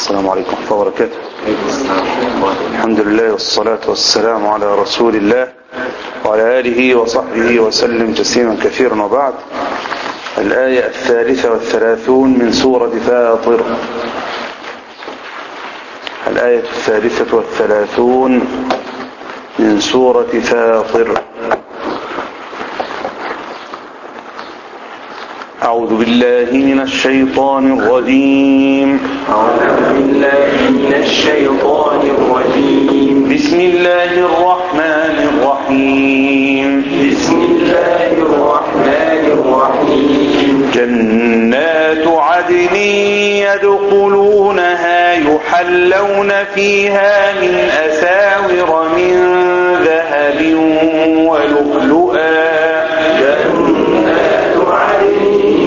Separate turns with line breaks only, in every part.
السلام عليكم ورحمة الله وبركاته الحمد لله والصلاة والسلام على رسول الله وعلى آله وصحبه وسلم تسليما كثيرا وبعد الآية الثالثة والثلاثون من سورة فاطر الآية الثالثة والثلاثون من سورة فاطر أعوذ بالله من الشيطان الرجيم
أعوذ بالله من الشيطان الرجيم
بسم الله الرحمن الرحيم
بسم الله الرحمن الرحيم
جنات عدن يدخلونها يحلون فيها من أساور من ذهب ولؤلؤا
جنات عدن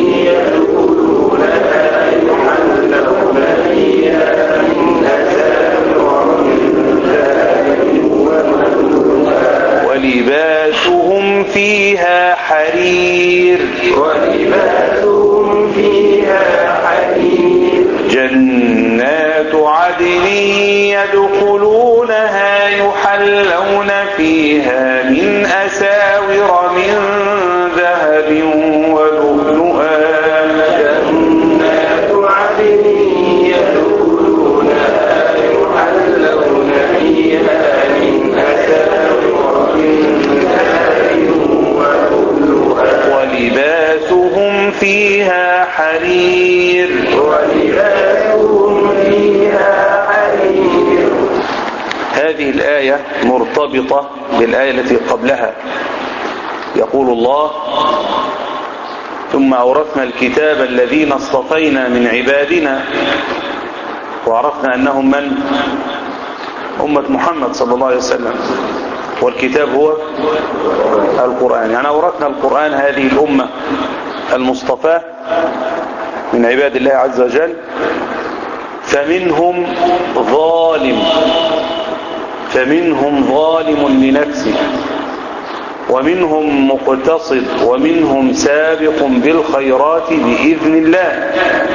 يدخلونها يحلون فيها من أساور من ذهب ولؤلؤا
ولباسهم فيها حرير
ولباسهم فيها حرير
جنات عدن يدخلونها يحلون فيها من أساور من ذهب ولؤلؤا
جنات عدن يدخلونها يحلون فيها من أساور من ذهب ولؤلؤا
ولباسهم فيها حرير
ولباسهم فيها حرير
هذه الآية مرتبطة بالآية التي قبلها يقول الله ثم أورثنا الكتاب الذين اصطفينا من عبادنا وعرفنا أنهم من أمة محمد صلى الله عليه وسلم والكتاب هو القرآن يعني أورثنا القرآن هذه الأمة المصطفى من عباد الله عز وجل فمنهم ظالم فمنهم ظالم لنفسه ومنهم مقتصد ومنهم سابق بالخيرات بإذن الله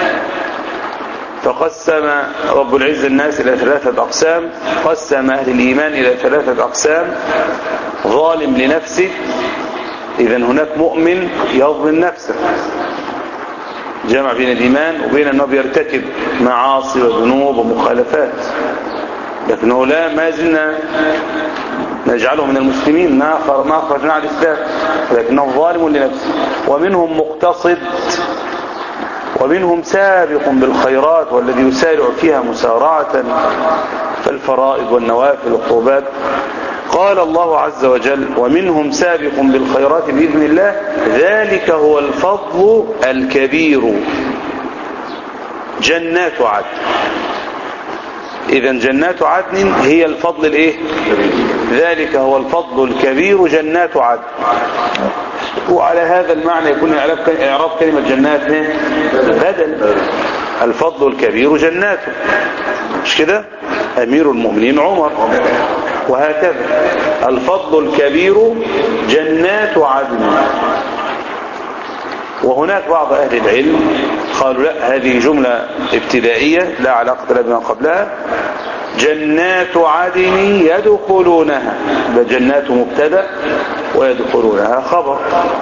فقسم رب العزة الناس إلى ثلاثة أقسام قسم أهل الإيمان إلى ثلاثة أقسام ظالم لنفسه إذا هناك مؤمن يظلم نفسه جمع بين الإيمان وبين أنه بيرتكب معاصي وذنوب ومخالفات لكنه لا ما زلنا نجعله من المسلمين ما خر- ما خرجنا على الإسلام لكنه ظالم لنفسه ومنهم مقتصد ومنهم سابق بالخيرات والذي يسارع فيها مسارعة فالفرائض والنوافل والقربات قال الله عز وجل ومنهم سابق بالخيرات بإذن الله ذلك هو الفضل الكبير جنات عدن إذا جنات عدن هي الفضل الإيه ذلك هو الفضل الكبير جنات عدن وعلى هذا المعنى يكون إعراب إعراب كلمة جنات إيه؟ بدل الفضل الكبير جناته مش كده أمير المؤمنين عمر وهكذا الفضل الكبير جنات عدن وهناك بعض أهل العلم قالوا لا هذه جملة ابتدائية لا علاقة لها بما قبلها جنات عدن يدخلونها ده جنات مبتدا ويدخلونها خبر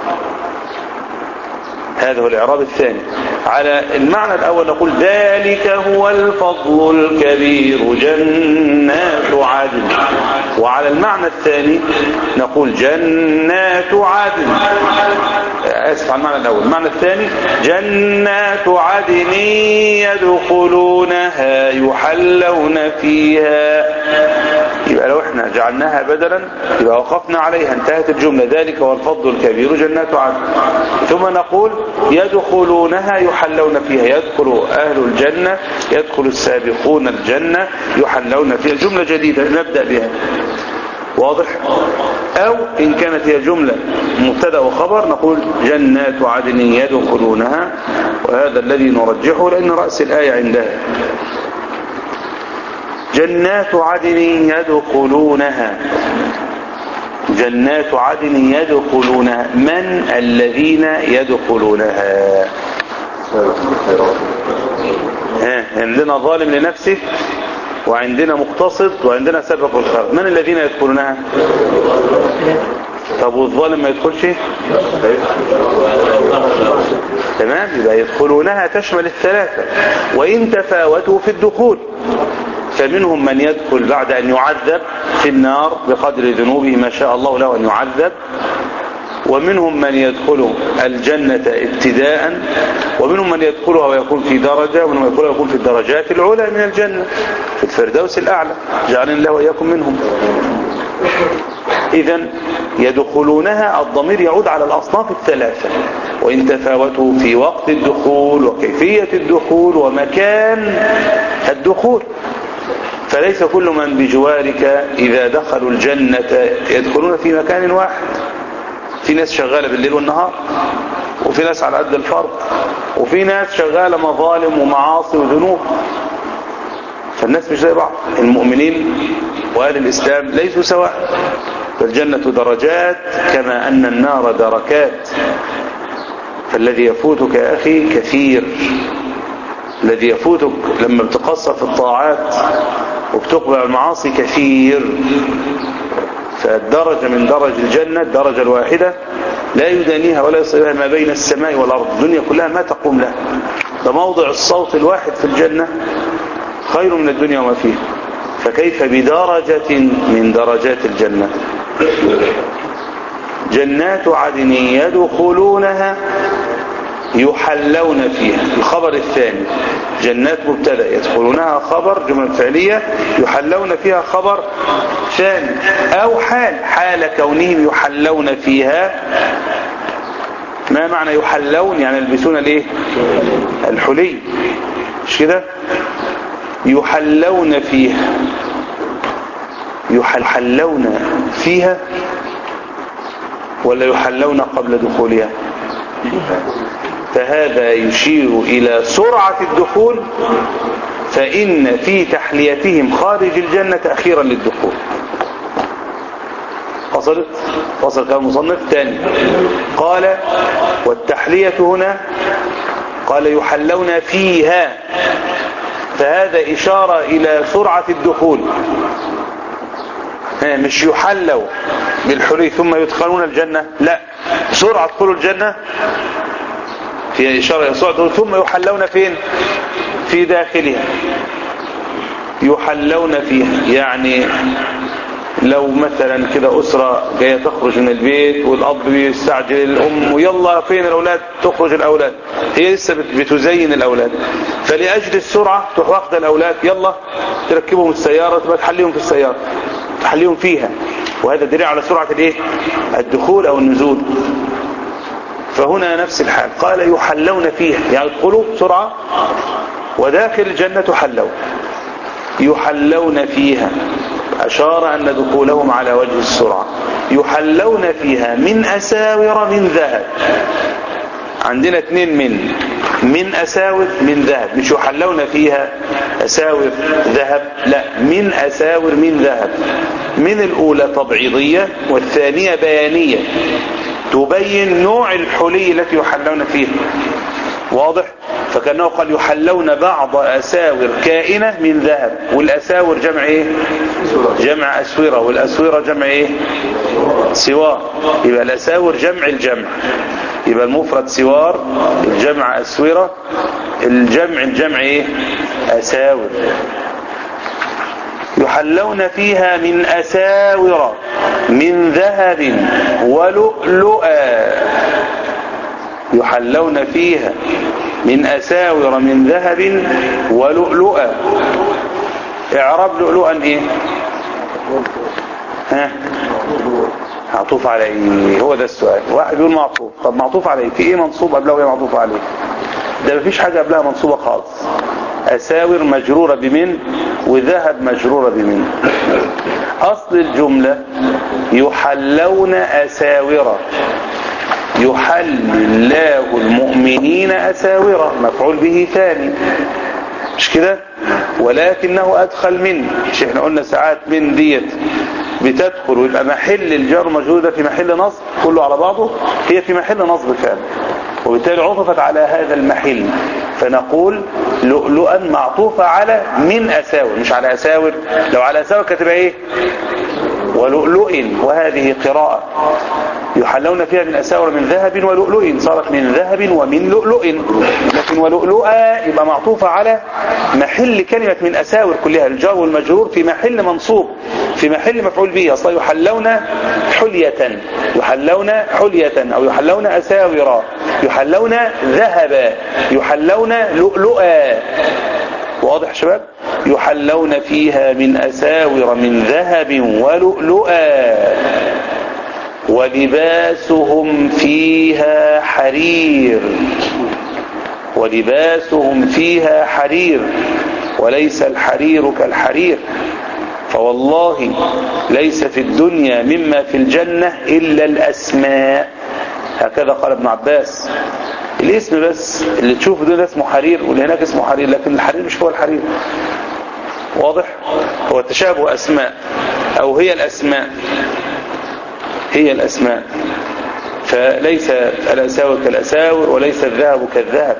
هذا هو الإعراب الثاني على المعنى الأول نقول ذلك هو الفضل الكبير جنات عدن وعلى المعنى الثاني نقول جنات عدن أسف على المعنى الأول المعنى الثاني جنات عدن يدخلونها يحلون فيها يبقى لو احنا جعلناها بدلا يبقى وقفنا عليها انتهت الجملة ذلك هو الفضل الكبير جنات عدن ثم نقول يدخلونها يحلون فيها يدخل أهل الجنة يدخل السابقون الجنة يحلون فيها جملة جديدة نبدأ بها واضح أو إن كانت هي جملة مبتدا وخبر نقول جنات عدن يدخلونها وهذا الذي نرجحه لأن رأس الآية عندها جنات عدن يدخلونها جنات عدن يدخلونها من الذين يدخلونها ها عندنا ظالم لنفسه وعندنا مقتصد وعندنا سابق الخير من الذين يدخلونها طب والظالم ما يدخلش تمام يبقى يدخلونها تشمل الثلاثة وإن تفاوتوا في الدخول فمنهم من يدخل بعد أن يعذب في النار بقدر ذنوبه ما شاء الله له أن يعذب ومنهم من يدخل الجنة ابتداء ومنهم من يدخلها ويكون في درجة ومنهم من يدخلها ويكون في الدرجات العلى من الجنة في الفردوس الأعلى جعلنا الله وإياكم منهم إذا يدخلونها الضمير يعود على الأصناف الثلاثة وإن تفاوتوا في وقت الدخول وكيفية الدخول ومكان الدخول فليس كل من بجوارك إذا دخلوا الجنة يدخلون في مكان واحد في ناس شغالة بالليل والنهار وفي ناس على قد الفرض وفي ناس شغالة مظالم ومعاصي وذنوب فالناس مش زي بعض المؤمنين وأهل الإسلام ليسوا سواء فالجنة درجات كما أن النار دركات فالذي يفوتك يا أخي كثير الذي يفوتك لما بتقصر في الطاعات وبتقبل المعاصي كثير فالدرجة من درج الجنة الدرجة الواحدة لا يدانيها ولا يصيبها ما بين السماء والأرض الدنيا كلها ما تقوم لها ده موضع الصوت الواحد في الجنة خير من الدنيا وما فيها فكيف بدرجة من درجات الجنة جنات عدن يدخلونها يحلون فيها الخبر الثاني جنات مبتدا يدخلونها خبر جمل فعلية يحلون فيها خبر ثاني او حال حال كونهم يحلون فيها ما معنى يحلون يعني يلبسون الايه الحلي مش كده يحلون فيها يحلون فيها ولا يحلون قبل دخولها فهذا يشير إلى سرعة الدخول فإن في تحليتهم خارج الجنة تأخيرا للدخول وصلت وصل كلام المصنف ثاني قال والتحلية هنا قال يحلون فيها فهذا إشارة إلى سرعة الدخول مش يحلوا بالحلي ثم يدخلون الجنة لا سرعة دخول الجنة فيها إشارة إلى سرعة ثم يحلون فين في داخلها يحلون فيها يعني لو مثلا كده أسرة جاية تخرج من البيت والأب بيستعجل الأم ويلا فين الأولاد تخرج الأولاد هي لسه بتزين الأولاد فلأجل السرعة تروح واخده الأولاد يلا تركبهم السيارة تبقى تحليهم في السيارة تحليهم فيها وهذا دليل على سرعة الايه الدخول أو النزول فهنا نفس الحال قال يحلون فيها يعني يدخلوا بسرعة وداخل الجنة حلوا يحلون فيها أشار أن دخولهم على وجه السرعة يحلون فيها من أساور من ذهب عندنا اثنين من من أساور من ذهب مش يحلون فيها أساور ذهب لا من أساور من ذهب من الأولى تبعيضية والثانية بيانية تبين نوع الحلي التي يحلون فيها واضح فكأنه قال يحلون بعض أساور كائنة من ذهب والأساور جمع ايه جمع أسورة والأسورة جمع ايه سوار يبقى الأساور جمع الجمع يبقى المفرد سوار الجمع أسورة الجمع الجمع ايه أساور يحلون فيها من أساور من ذهب ولؤلؤا يحلون فيها من أساور من ذهب ولؤلؤا اعراب لؤلؤا ايه ها معطوف على ايه هو ده السؤال واحد يقول معطوف طب معطوف على ايه في ايه منصوب قبله وايه معطوف عليه ده مفيش حاجة قبلها منصوبة خالص أساور مجرورة بمن وذهب مجرورة بمن أصل الجملة يحلون أساورة يحل الله المؤمنين أساورة مفعول به ثاني مش كده ولكنه أدخل من مش احنا قلنا ساعات من ديت بتدخل ويبقى محل الجار مجرور ده في محل نصب كله على بعضه هي في محل نصب فعلا وبالتالي عطفت على هذا المحل فنقول لؤلؤا معطوفة على من أساور مش على أساور لو على أساور كتبها إيه ولؤلؤ وهذه قراءة يحلون فيها من أساور من ذهب ولؤلؤ صارت من ذهب ومن لؤلؤ لكن ولؤلؤا يبقى معطوفة على محل كلمة من أساور كلها الجار والمجرور في محل منصوب في محل مفعول به أصلا يحلون حلية يحلون حلية أو يحلون أساورا يحلون ذهبا يحلون لؤلؤا واضح يا شباب يحلون فيها من أساور من ذهب ولؤلؤا ولباسهم فيها حرير ولباسهم فيها حرير وليس الحرير كالحرير فوالله ليس في الدنيا مما في الجنة إلا الأسماء هكذا قال ابن عباس الاسم بس اللي تشوفه ده اسمه حرير واللي هناك اسمه حرير لكن الحرير مش هو الحرير واضح هو تشابه أسماء أو هي الأسماء هي الأسماء فليس الأساور كالأساور وليس الذهب كالذهب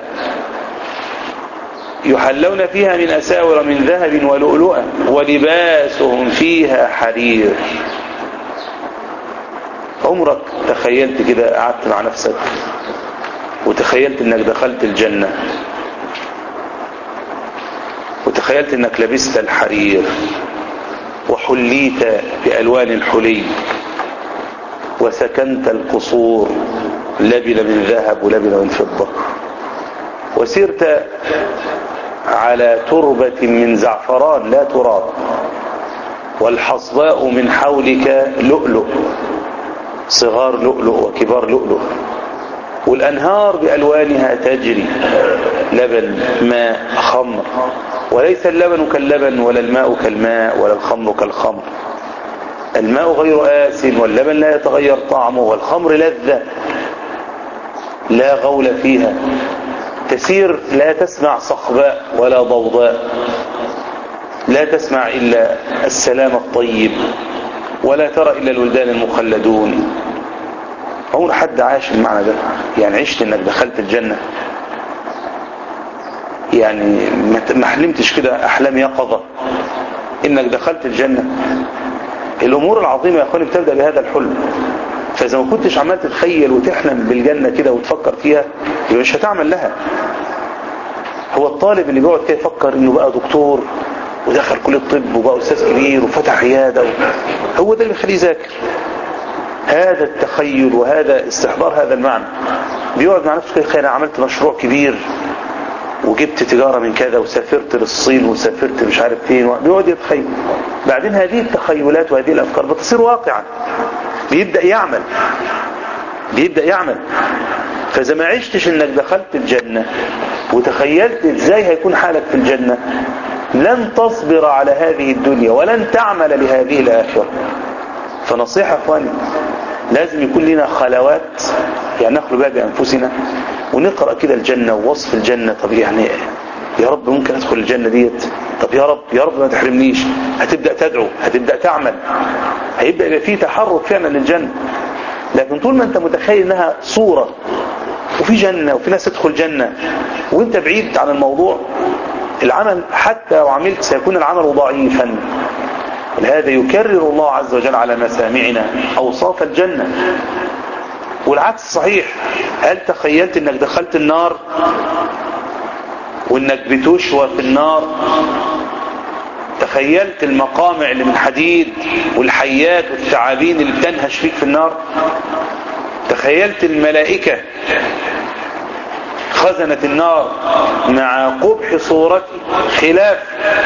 يحلون فيها من أساور من ذهب ولؤلؤا ولباسهم فيها حرير عمرك تخيلت كده قعدت مع نفسك وتخيلت انك دخلت الجنة وتخيلت انك لبست الحرير وحليت بألوان الحلي وسكنت القصور لبن من ذهب ولبن من فضة وسرت على تربة من زعفران لا تراب والحصباء من حولك لؤلؤ صغار لؤلؤ وكبار لؤلؤ والأنهار بألوانها تجري لبن ماء خمر وليس اللبن كاللبن ولا الماء كالماء ولا الخمر كالخمر الماء غير آس واللبن لا يتغير طعمه والخمر لذة لا غول فيها تسير لا تسمع صخباء ولا ضوضاء لا تسمع إلا السلام الطيب ولا ترى إلا الولدان المخلدون عمر حد عاش المعنى ده يعني عشت انك دخلت الجنة يعني ما حلمتش كده احلام يقظة انك دخلت الجنة الامور العظيمة يا اخواني بتبدأ بهذا الحلم فاذا ما كنتش عمال تتخيل وتحلم بالجنة كده وتفكر فيها يبقى مش هتعمل لها هو الطالب اللي بيقعد كده يفكر انه بقى دكتور ودخل كلية الطب وبقى استاذ كبير وفتح عيادة و... هو ده اللي بيخليه يذاكر هذا التخيل وهذا استحضار هذا المعنى بيقعد مع نفسه كده انا عملت مشروع كبير وجبت تجارة من كذا وسافرت للصين وسافرت مش عارف فين بيقعد يتخيل بعدين هذه التخيلات وهذه الافكار بتصير واقعا بيبدأ يعمل بيبدأ يعمل فإذا ما عشتش انك دخلت الجنة وتخيلت ازاي هيكون حالك في الجنة لن تصبر على هذه الدنيا ولن تعمل لهذه الآخرة فنصيحة اخواني لازم يكون لنا خلوات يعني نخلو بها بأنفسنا ونقرأ كده الجنة ووصف الجنة طب يعني يا رب ممكن ادخل الجنة ديت طب يا رب يا رب ما تحرمنيش هتبدأ تدعو هتبدأ تعمل هيبدأ يبقى فيه تحرك فعلا للجنة لكن طول ما انت متخيل انها صورة وفي جنة وفي ناس تدخل جنة وانت بعيد عن الموضوع العمل حتى لو عملت سيكون العمل ضعيفا لهذا يكرر الله عز وجل على مسامعنا أوصاف الجنة والعكس صحيح هل تخيلت انك دخلت النار وانك بتشوى في النار تخيلت المقامع اللي من حديد والحيات والثعابين اللي بتنهش فيك في النار تخيلت الملائكة خزنة النار مع قبح صورتي خلاف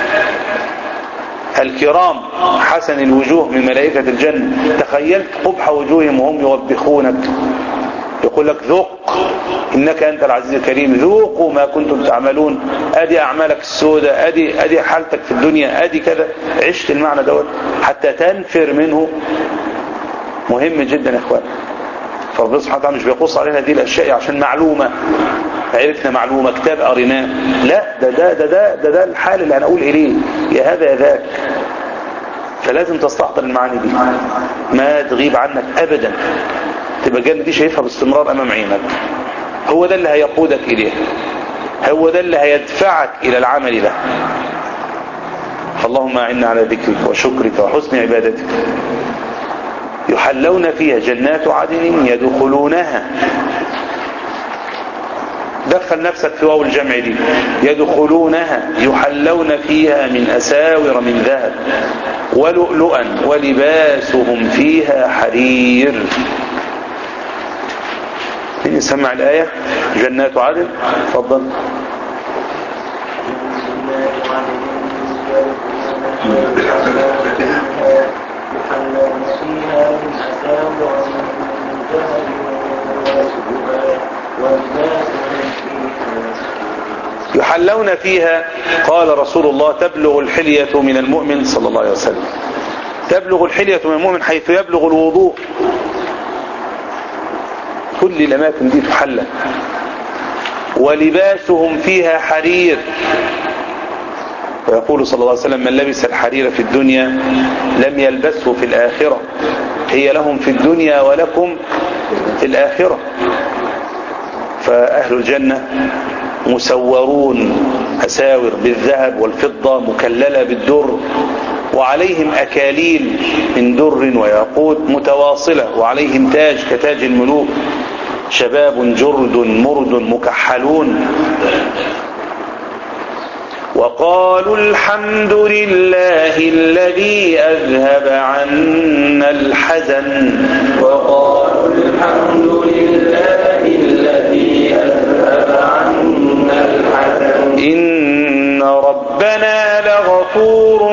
الكرام حسن الوجوه من ملائكة الجنة تخيلت قبح وجوههم وهم يوبخونك يقول لك ذوق إنك أنت العزيز الكريم ذوقوا ما كنتم تعملون أدي أعمالك السوداء أدي, أدي حالتك في الدنيا أدي كذا عشت المعنى دوت حتى تنفر منه مهم جدا يا إخوان فربنا سبحانه وتعالى مش بيقص علينا هذه الأشياء عشان معلومة عرفنا معلومة كتاب قريناه لا ده ده ده ده ده, ده الحال اللي هنقول إليه يا هذا يا ذاك فلازم تستحضر المعاني دي ما تغيب عنك أبدا تبقى الجنة دي شايفها باستمرار أمام عينك هو ده اللي هيقودك إليه هو ده اللي هيدفعك إلى العمل له فاللهم أعنا على ذكرك وشكرك وحسن عبادتك يحلون فيها جنات عدن يدخلونها دخل نفسك في واو الجمع دي يدخلونها يحلون فيها من أساور من ذهب ولؤلؤا ولباسهم فيها حرير مين يسمع الآية جنات عدن تفضل
يحلون فيها من أساور من ذهب ولباسهم فيها
يحلون فيها قال رسول الله تبلغ الحلية من المؤمن صلى الله عليه وسلم تبلغ الحلية من المؤمن حيث يبلغ الوضوء كل الأماكن دي تحلى ولباسهم فيها حرير ويقول صلى الله عليه وسلم من لبس الحرير في الدنيا لم يلبسه في الآخرة هي لهم في الدنيا ولكم في الآخرة فأهل الجنة مسورون أساور بالذهب والفضة مكللة بالدر وعليهم أكاليل من در وياقوت متواصلة وعليهم تاج كتاج الملوك شباب جرد مرد مكحلون وقالوا الحمد لله الذي أذهب عنا الحزن
وقالوا الحمد لله الذي أذهب عنا الحزن
إن ربنا لغفور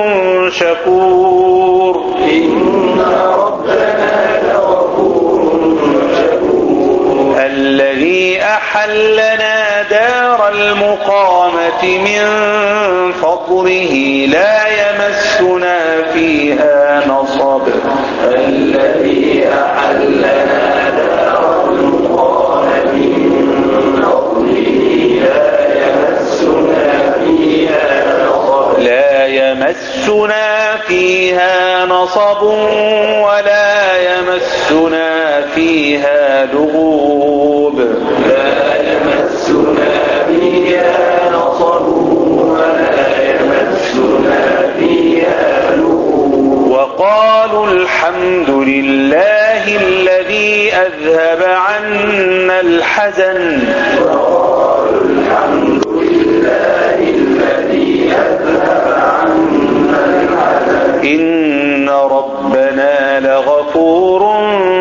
شكور
إن ربنا لغفور شكور
الذي أحلنا دار المقامة من فضله لا يمسنا فيها نصب
الذي أحلنا دار المقامة من فضله لا يمسنا فيها نصب
لا يمسنا فيها نصب ولا يمسنا فيها لغوب
لا يمسنا فيها نصب ولا يمسنا فيها لغوب
وقالوا الحمد لله الذي أذهب عنا الحزن
وقالوا الحمد لله الذي أذهب عنا الحزن
إن ربنا لغفور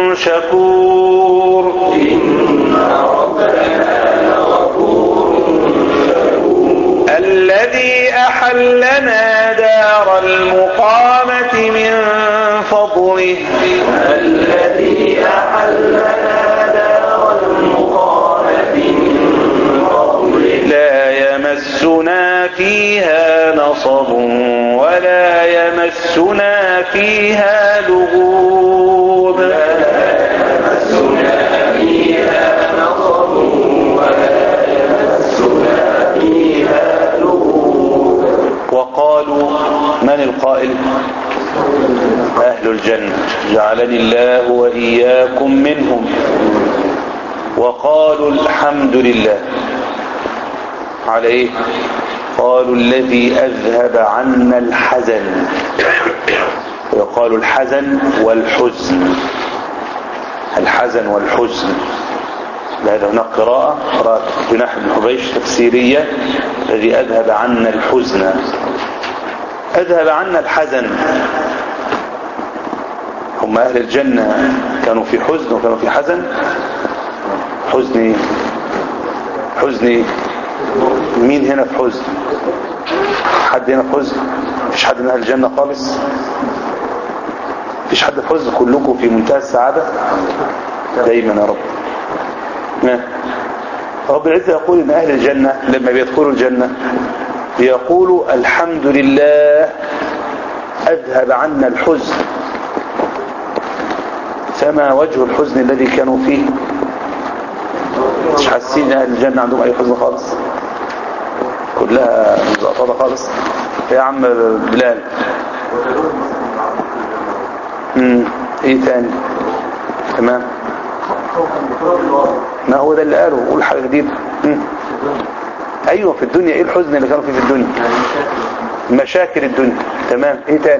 شكور
إن ربنا لغفور شكور
الذي أحلنا دار المقامة من فضله
الذي أحلنا دار المقامة من فضله
لا يمسنا فيها نصب ولا يمسنا فيها لغوب
يمسنا فيها نصب ولا يمسنا فيها لغوب
وقالوا من القائل أهل الجنة جعلني الله وإياكم منهم وقالوا الحمد لله على إيه قالوا الذي أذهب عنا الحزن ويقال الحزن والحزن الحزن والحزن هذا هناك قراءة قراءة جناح بن حبيش تفسيرية الذي أذهب عنا الحزن أذهب عنا الحزن هم أهل الجنة كانوا في حزن وكانوا في حزن حزن حزن مين هنا في حزن حد هنا في حزن مفيش حد من أهل الجنة خالص مفيش حد في حزن كلكم في منتهى السعادة دايما يا رب نعم رب العزة يقول ان اهل الجنة لما بيدخلوا الجنة بيقولوا الحمد لله اذهب عنا الحزن فما وجه الحزن الذي كانوا فيه مش حاسين اهل الجنة عندهم اي حزن خالص كلها مزقططة خالص يا عم بلال امم ايه تاني تمام ما هو ده اللي قاله قول حاجة جديدة مم. ايوه في الدنيا ايه الحزن اللي كانوا فيه في الدنيا مشاكل الدنيا تمام ايه تاني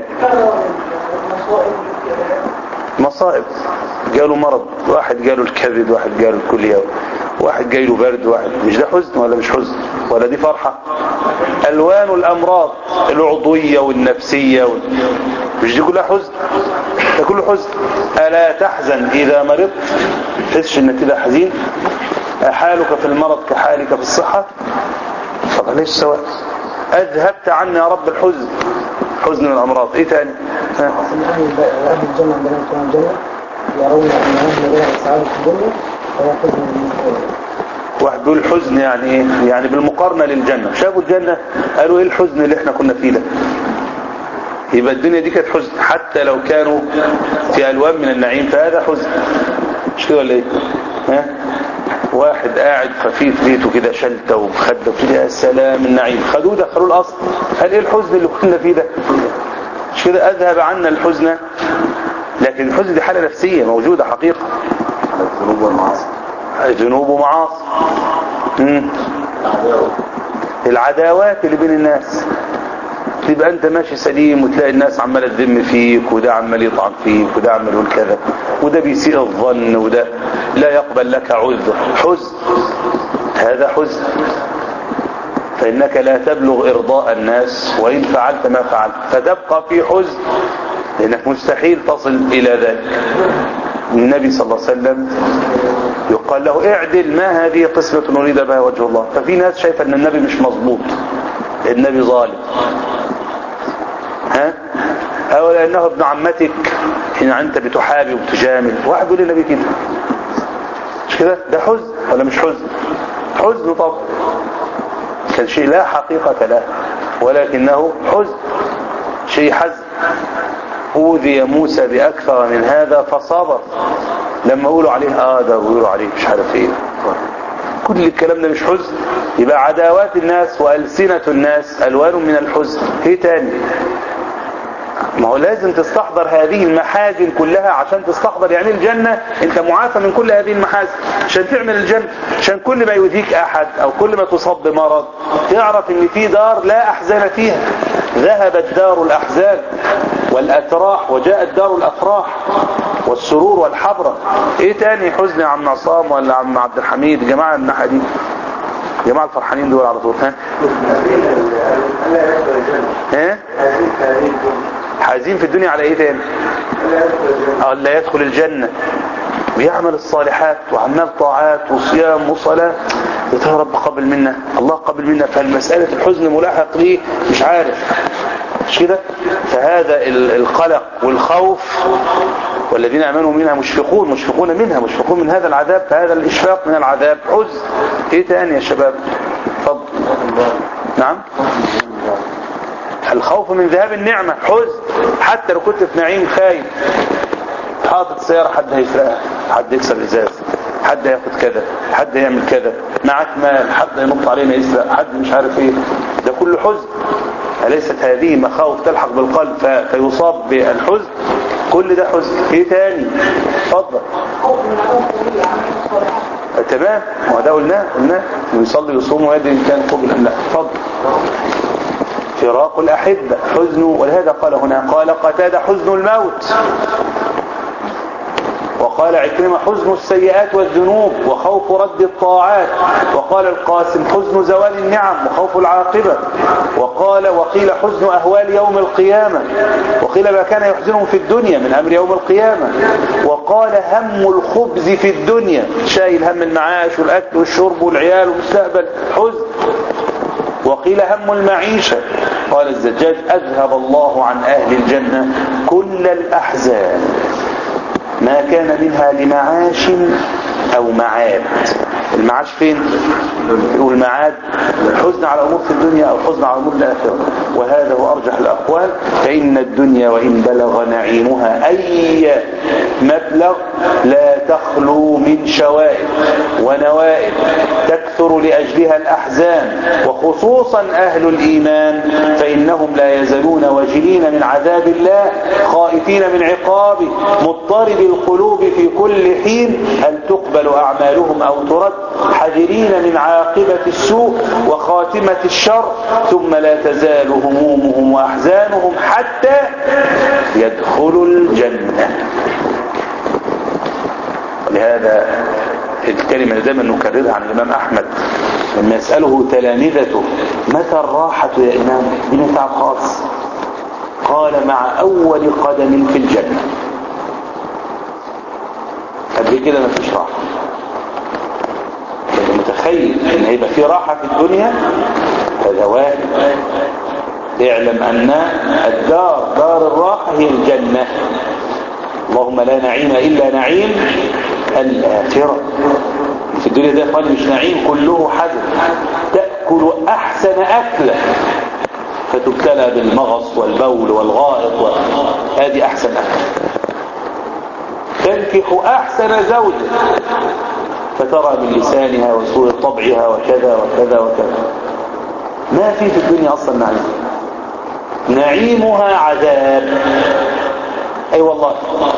مصائب جاله مرض واحد جاله الكبد واحد جاله الكلية واحد جاله برد واحد مش ده حزن ولا مش حزن ولا دي فرحة الوان الامراض العضوية والنفسية وال... مش دي كلها حزن ده كله حزن الا تحزن اذا مرضت تحسش انك كده حزين حالك في المرض كحالك في الصحة طب ليش سواء اذهبت عنا يا رب الحزن حزن الامراض ايه تاني ها؟
أن أهل أهل الجنة عندما يدخلون الجنة يرون أن أهل غير السعادة في الدنيا فيأخذهم من الدنيا.
واحد بيقول الحزن يعني ايه يعني بالمقارنة للجنة شافوا الجنة قالوا ايه الحزن اللي احنا كنا فيه ده يبقى الدنيا دي كانت حزن حتى لو كانوا في الوان من النعيم فهذا حزن مش كده ولا ايه ها واحد قاعد ففي في بيته كده شلته ومخده وكده يا سلام النعيم خدوه دخلوه الاصل قال ايه الحزن اللي كنا فيه ده مش كده اذهب عنا الحزن لكن الحزن دي حالة نفسية موجودة حقيقة
الذنوب والمعاصي
ذنوب ومعاصي مم. العداوات اللي بين الناس تبقى انت ماشي سليم وتلاقي الناس عماله تذم فيك وده عمال يطعن فيك وده عمال يقول كذا وده بيسيء الظن وده لا يقبل لك عذر حزن هذا حزن فإنك لا تبلغ إرضاء الناس وإن فعلت ما فعلت فتبقى في حزن لأنك مستحيل تصل إلى ذلك النبي صلى الله عليه وسلم يقال له اعدل ما هذه قسمة نريد بها وجه الله ففي ناس شايفة ان النبي مش مظبوط النبي ظالم ها او لانه ابن عمتك حين انت بتحابي وبتجامل واحد يقول للنبي كده مش كده ده حزن ولا مش حزن حزن طبعا كان شيء لا حقيقة له ولكنه حزن شيء حزن أوذي موسى بأكثر من هذا فصبر لما يقولوا عليه آه ده ويقولوا عليه مش عارف ايه كل الكلام ده مش حزن يبقى عداوات الناس وألسنة الناس ألوان من الحزن ايه تاني ما هو لازم تستحضر هذه المحازن كلها عشان تستحضر يعني الجنة انت معافى من كل هذه المحازن عشان تعمل الجنة عشان كل ما يؤذيك احد او كل ما تصاب بمرض تعرف ان في دار لا احزان فيها ذهبت دار الاحزان والاتراح وجاءت دار الافراح والسرور والحبرة ايه تاني حزن يا عم عصام ولا عم عبد الحميد الجماعة الناحية دي جماعة الفرحانين دول على طول ها ها حزين في الدنيا على ايه تاني اه لا يدخل الجنة بيعمل الصالحات وعمال طاعات وصيام وصلاة يا رب قبل منا الله قبل منا فالمسألة الحزن ملاحق ليه مش عارف مش كده فهذا ال- القلق والخوف والذين امنوا منها مشفقون مشفقون منها مشفقون من هذا العذاب فهذا الاشفاق من العذاب حزن ايه تاني يا شباب اتفضل نعم الخوف من ذهاب النعمة حزن حتى لو كنت في نعيم خايف حاطط سيارة حد هيسرقها حد يكسر ازاز حد ياخد كذا حد يعمل كذا معك مال حد ينط علينا يسرق حد مش عارف ايه ده كله حزن أليست هذه مخاوف تلحق بالقلب ف- فيصاب بالحزن كل ده حزن ايه تاني اتفضل تمام ما هو ده قلناه قلناه ويصلي ويصوم ويدري ان كان قبل ام لا اتفضل فراق الأحبة حزن ولهذا قال هنا قال قتاد حزن الموت وقال عكرمة حزن السيئات والذنوب وخوف رد الطاعات وقال القاسم حزن زوال النعم وخوف العاقبة وقال وقيل حزن أهوال يوم القيامة وقيل ما كان يحزنهم في الدنيا من أمر يوم القيامة وقال هم الخبز في الدنيا شايل هم المعاش والأكل والشرب والعيال والمستقبل حزن وقيل هم المعيشة قال الزجاج أذهب الله عن أهل الجنة كل الأحزان ما كان منها لمعاش أو معاد المعاش فين والمعاد الحزن على أمور في الدنيا أو الحزن على أمور الآخرة وهذا هو أرجح الأقوال فإن الدنيا وإن بلغ نعيمها أي مبلغ لا تخلو من شوائب ونوائب تكثر لأجلها الأحزان وخصوصا أهل الإيمان فإنهم لا يزالون وجلين من عذاب الله خائفين من عقابه مضطرب القلوب في كل حين هل تقبل أعمالهم أو ترد حذرين من عاقبة السوء وخاتمة الشر ثم لا تزال همومهم وأحزانهم حتى يدخلوا الجنة ولهذا الكلمة اللي دايما نكررها عن الإمام أحمد لما يسأله تلامذته متى الراحة يا إمام دي تعب خاص قال مع أول قدم في الجنة قبل كده ما فيش راحة انت متخيل ان هيبقى في راحة في الدنيا هذا واحد اعلم ان الدار دار الراحة هي الجنة اللهم لا نعيم الا نعيم الاخرة في الدنيا ده اخواني مش نعيم كله حزن تأكل احسن اكلة فتبتلى بالمغص والبول والغائط و... هذه احسن اكلة تنكح احسن زوجة فترى من لسانها وسوء طبعها وكذا وكذا وكذا ما في في الدنيا اصلا نعيم نعيمها عذاب اي أيوة والله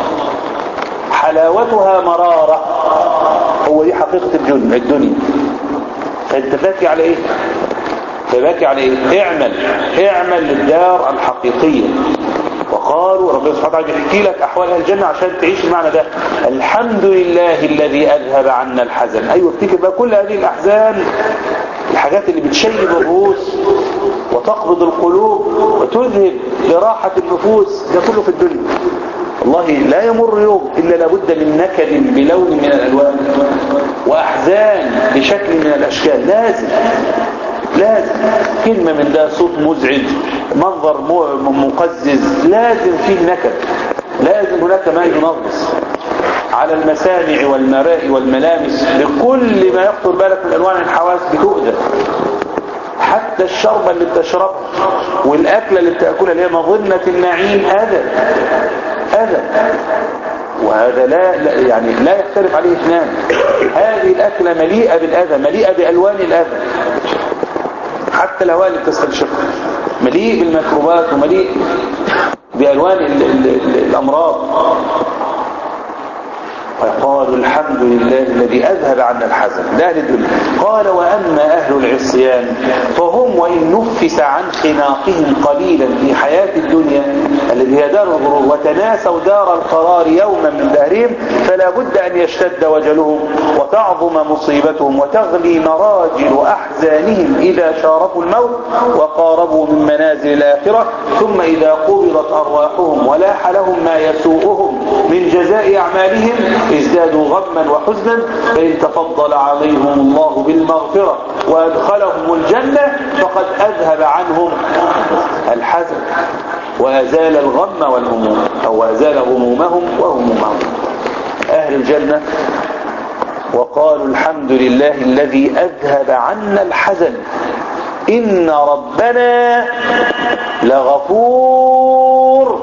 حلاوتها مرارة هو دي حقيقة الدنيا الدنيا فانت باكي على ايه فباكي على ايه اعمل اعمل للدار الحقيقية وقالوا ربنا سبحانه وتعالى بيحكي لك احوال اهل الجنه عشان تعيش المعنى ده الحمد لله الذي اذهب عنا الحزن ايوه افتكر بقى كل هذه الاحزان الحاجات اللي بتشيب الرؤوس وتقبض القلوب وتذهب لراحه النفوس ده كله في الدنيا والله لا يمر يوم الا لابد من نكد بلون من الالوان واحزان بشكل من الاشكال لازم لازم كلمة من ده صوت مزعج منظر مقزز لازم فيه نكد لازم هناك ما ينغص على المسامع والمراء والملامس بكل ما يخطر بالك من ألوان الحواس بتؤذى حتى الشربة اللي بتشربها والأكلة اللي بتأكلها اللي هي مظنة النعيم أذى أذى وهذا لا, لا يعني لا يختلف عليه اثنان هذه الأكلة مليئة بالأذى مليئة بألوان الأذى حتى الهواء اللي بتستنشقه مليء بالميكروبات ومليء بألوان ال ال ال الأمراض ويقال الحمد لله الذي أذهب عنا الحزن ده أهل الدنيا قال وأما أهل العصيان فهم وإن نفس عن خناقهم قليلا في حياة الدنيا الذي هي دار الغرور وتناسوا دار القرار يوما من دهرهم فلا بد أن يشتد وجلهم وتعظم مصيبتهم وتغلي مراجل أحزانهم إذا شارفوا الموت وقاربوا من منازل الآخرة ثم إذا قبضت أرواحهم ولاح لهم ما يسوءهم من جزاء أعمالهم ازدادوا غما وحزنا فإن تفضل عليهم الله بالمغفرة وأدخلهم الجنة فقد أذهب عنهم الحزن وأزال الغم والهموم أو أزال غمومهم وهمومهم أهل الجنة وقالوا الحمد لله الذي أذهب عنا الحزن إن ربنا لغفور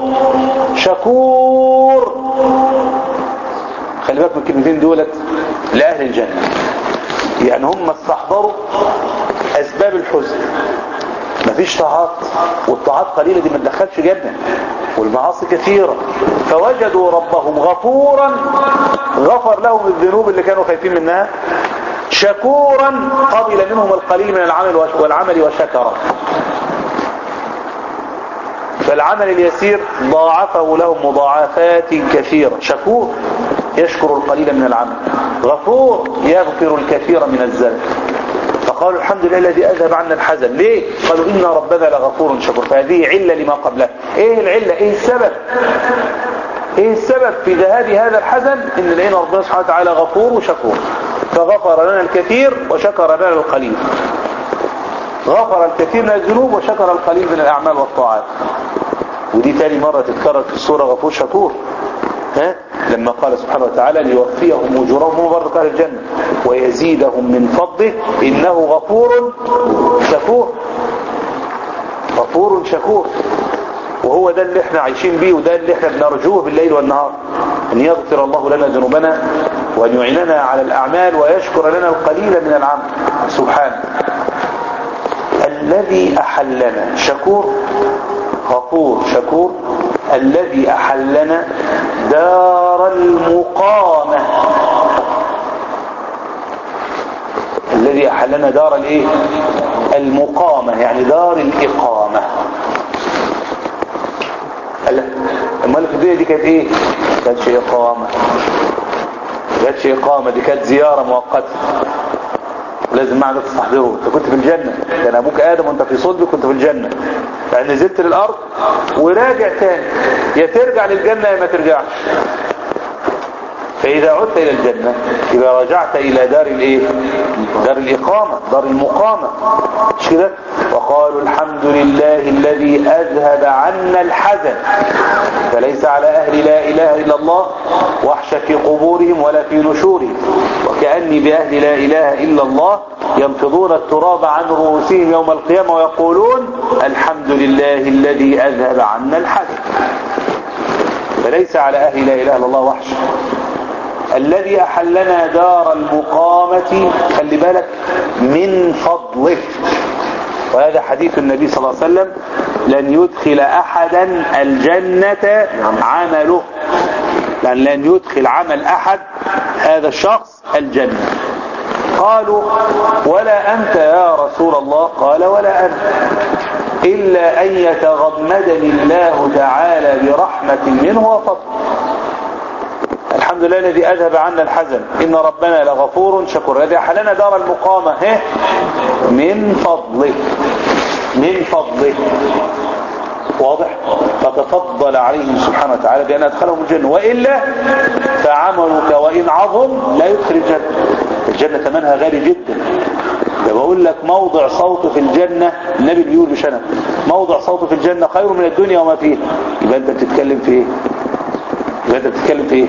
شكور خلي بالك من الكلمتين دولت لأهل الجنة يعني هم استحضروا أسباب الحزن مفيش طاعات والطاعات قليلة دي ما تدخلش جنة والمعاصي كثيرة فوجدوا ربهم غفورا غفر لهم الذنوب اللي كانوا خايفين منها شكورا قبل منهم القليل من العمل والعمل وشكر فالعمل اليسير ضاعفه لهم مضاعفات كثيرة شكور يشكر القليل من العمل غفور يغفر الكثير من الذنب فقالوا الحمد لله الذي أذهب عنا الحزن ليه؟ قالوا إن ربنا لغفور شكور فهذه علة لما قبلها إيه العلة؟ إيه السبب؟ إيه السبب في ذهاب هذا الحزن إن لقينا ربنا سبحانه وتعالى غفور وشكور فغفر لنا الكثير وشكر لنا القليل غفر الكثير من الذنوب وشكر القليل من الأعمال والطاعات ودي تاني مرة تتكرر في السورة غفور شكور ها لما قال سبحانه وتعالى ليوفيهم أجورهم هم برضه أهل الجنة ويزيدهم من فضله إنه غفور شكور غفور شكور وهو ده اللي احنا عايشين بيه وده اللي احنا بنرجوه بالليل والنهار ان يغفر الله لنا ذنوبنا وان يعيننا على الاعمال ويشكر لنا القليل من العمل سبحانه الذي احلنا شكور غفور شكور الذي احلنا دار المقامة الذي احلنا دار الايه المقامة يعني دار الاقامة امال في الدنيا دي كانت ايه كانتش اقامة كانتش اقامة دي كانت زيارة مؤقتة لازم معنا تستحضره انت كنت في الجنة كان ابوك ادم وانت في صلبي كنت في الجنة يعني نزلت للارض وراجع تاني يا ترجع للجنة يا ما ترجعش فاذا عدت الى الجنة اذا رجعت الى دار الايه دار الاقامة دار المقامة مش كده وقالوا الحمد لله الذي اذهب عنا الحزن فليس على اهل لا اله الا الله وحش في قبورهم ولا في نشورهم وكأني بأهل لا إله إلا الله ينفضون التراب عن رؤوسهم يوم القيامة ويقولون الحمد لله الذي أذهب عنا الحزن فليس على أهل لا إله إلا الله وحش الذي أحلنا دار المقامة خلي بالك من فضله وهذا حديث النبي صلى الله عليه وسلم لن يدخل أحدا الجنة عمله لأن لن يدخل عمل أحد هذا الشخص الجنة قالوا ولا أنت يا رسول الله قال ولا أنت إلا أن يتغمدني الله تعالى برحمة منه وفضل الحمد لله الذي أذهب عنا الحزن إن ربنا لغفور شكور الذي أحلنا دار المقامة هه من فضله من فضله واضح فتفضل عليهم سبحانه وتعالى بأن أدخلهم الجنة وإلا فعملك وإن عظم لا يدخل الجنة الجنة ثمنها غالي جدا ده بقول لك موضع صوته في الجنة النبي بيقول مش أنا موضع صوته في الجنة خير من الدنيا وما فيها يبقى أنت بتتكلم في إيه يبقى أنت بتتكلم في إيه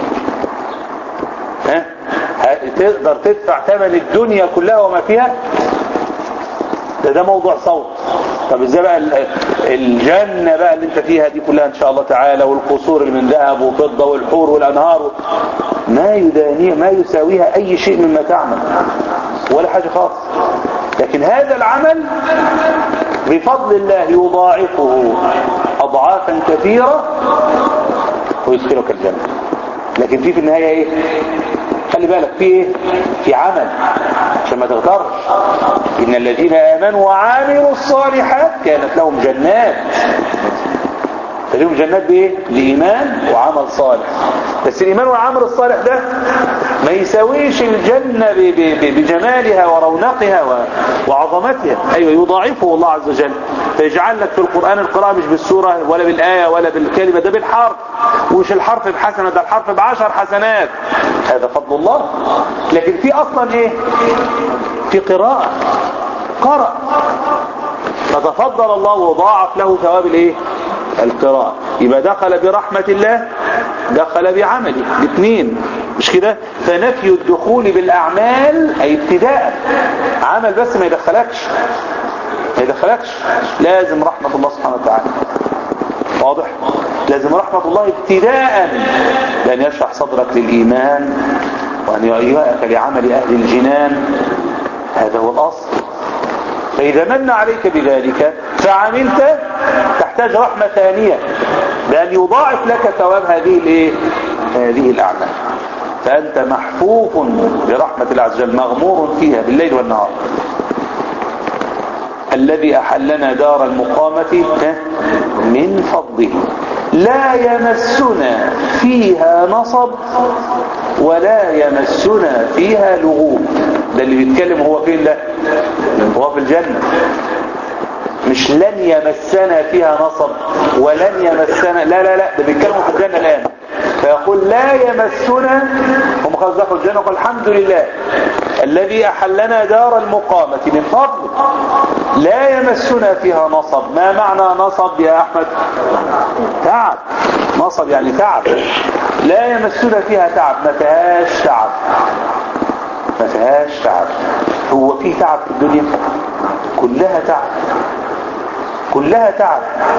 ها تقدر تدفع ثمن الدنيا كلها وما فيها ده ده موضوع صوت طب ازاي بقى الجنة بقى اللي انت فيها دي كلها ان شاء الله تعالى والقصور اللي من ذهب وفضة والحور والانهار ما يدانيها ما يساويها اي شيء مما تعمل ولا حاجة خالص لكن هذا العمل بفضل الله يضاعفه اضعافا كثيرة ويدخلك الجنة لكن في في النهاية ايه خلي بالك في ايه في عمل عشان ما تغترش ان الذين امنوا وعملوا الصالحات كانت لهم جنات لهم جنات بايه بايمان وعمل صالح بس الايمان والعمل الصالح ده ما يساويش الجنة بجمالها ورونقها وعظمتها ايوه يضاعفه الله عز وجل فيجعل لك في القرآن القراءة مش بالسورة ولا بالآية ولا بالكلمة ده بالحرف ومش الحرف بحسنة ده الحرف بعشر حسنات هذا فضل الله لكن في اصلا ايه في قراءة قرأ فتفضل الله وضاعف له ثواب الايه القراءة يبقى دخل برحمة الله دخل بعمله الاثنين مش كده فنفي الدخول بالاعمال اي ابتداء عمل بس ما يدخلكش ما يدخلكش لازم رحمة الله سبحانه وتعالى واضح لازم رحمة الله ابتداء لأن يشرح صدرك للإيمان وأن يؤيئك لعمل أهل الجنان هذا هو الأصل فإذا من عليك بذلك فعملت تحتاج رحمة ثانية بأن يضاعف لك ثواب هذه الايه هذه الأعمال فأنت محفوف برحمة الله عز وجل مغمور فيها بالليل والنهار الذي أحلنا دار المقامة من فضله لا يمسنا فيها نصب ولا يمسنا فيها لغوب ده اللي بيتكلم هو فين ده هو في الجنة مش لن يمسنا فيها نصب ولن يمسنا لا لا لا ده بيتكلموا في الجنة الآن فيقول لا يمسنا هم خلاص دخلوا الجنة وقال الحمد لله الذي أحلنا دار المقامة من فضله لا يمسنا فيها نصب ما معنى نصب يا أحمد تعب نصب يعني تعب لا يمسنا فيها تعب ما فيهاش تعب ما فيهاش تعب هو في تعب في الدنيا كلها تعب كلها تعب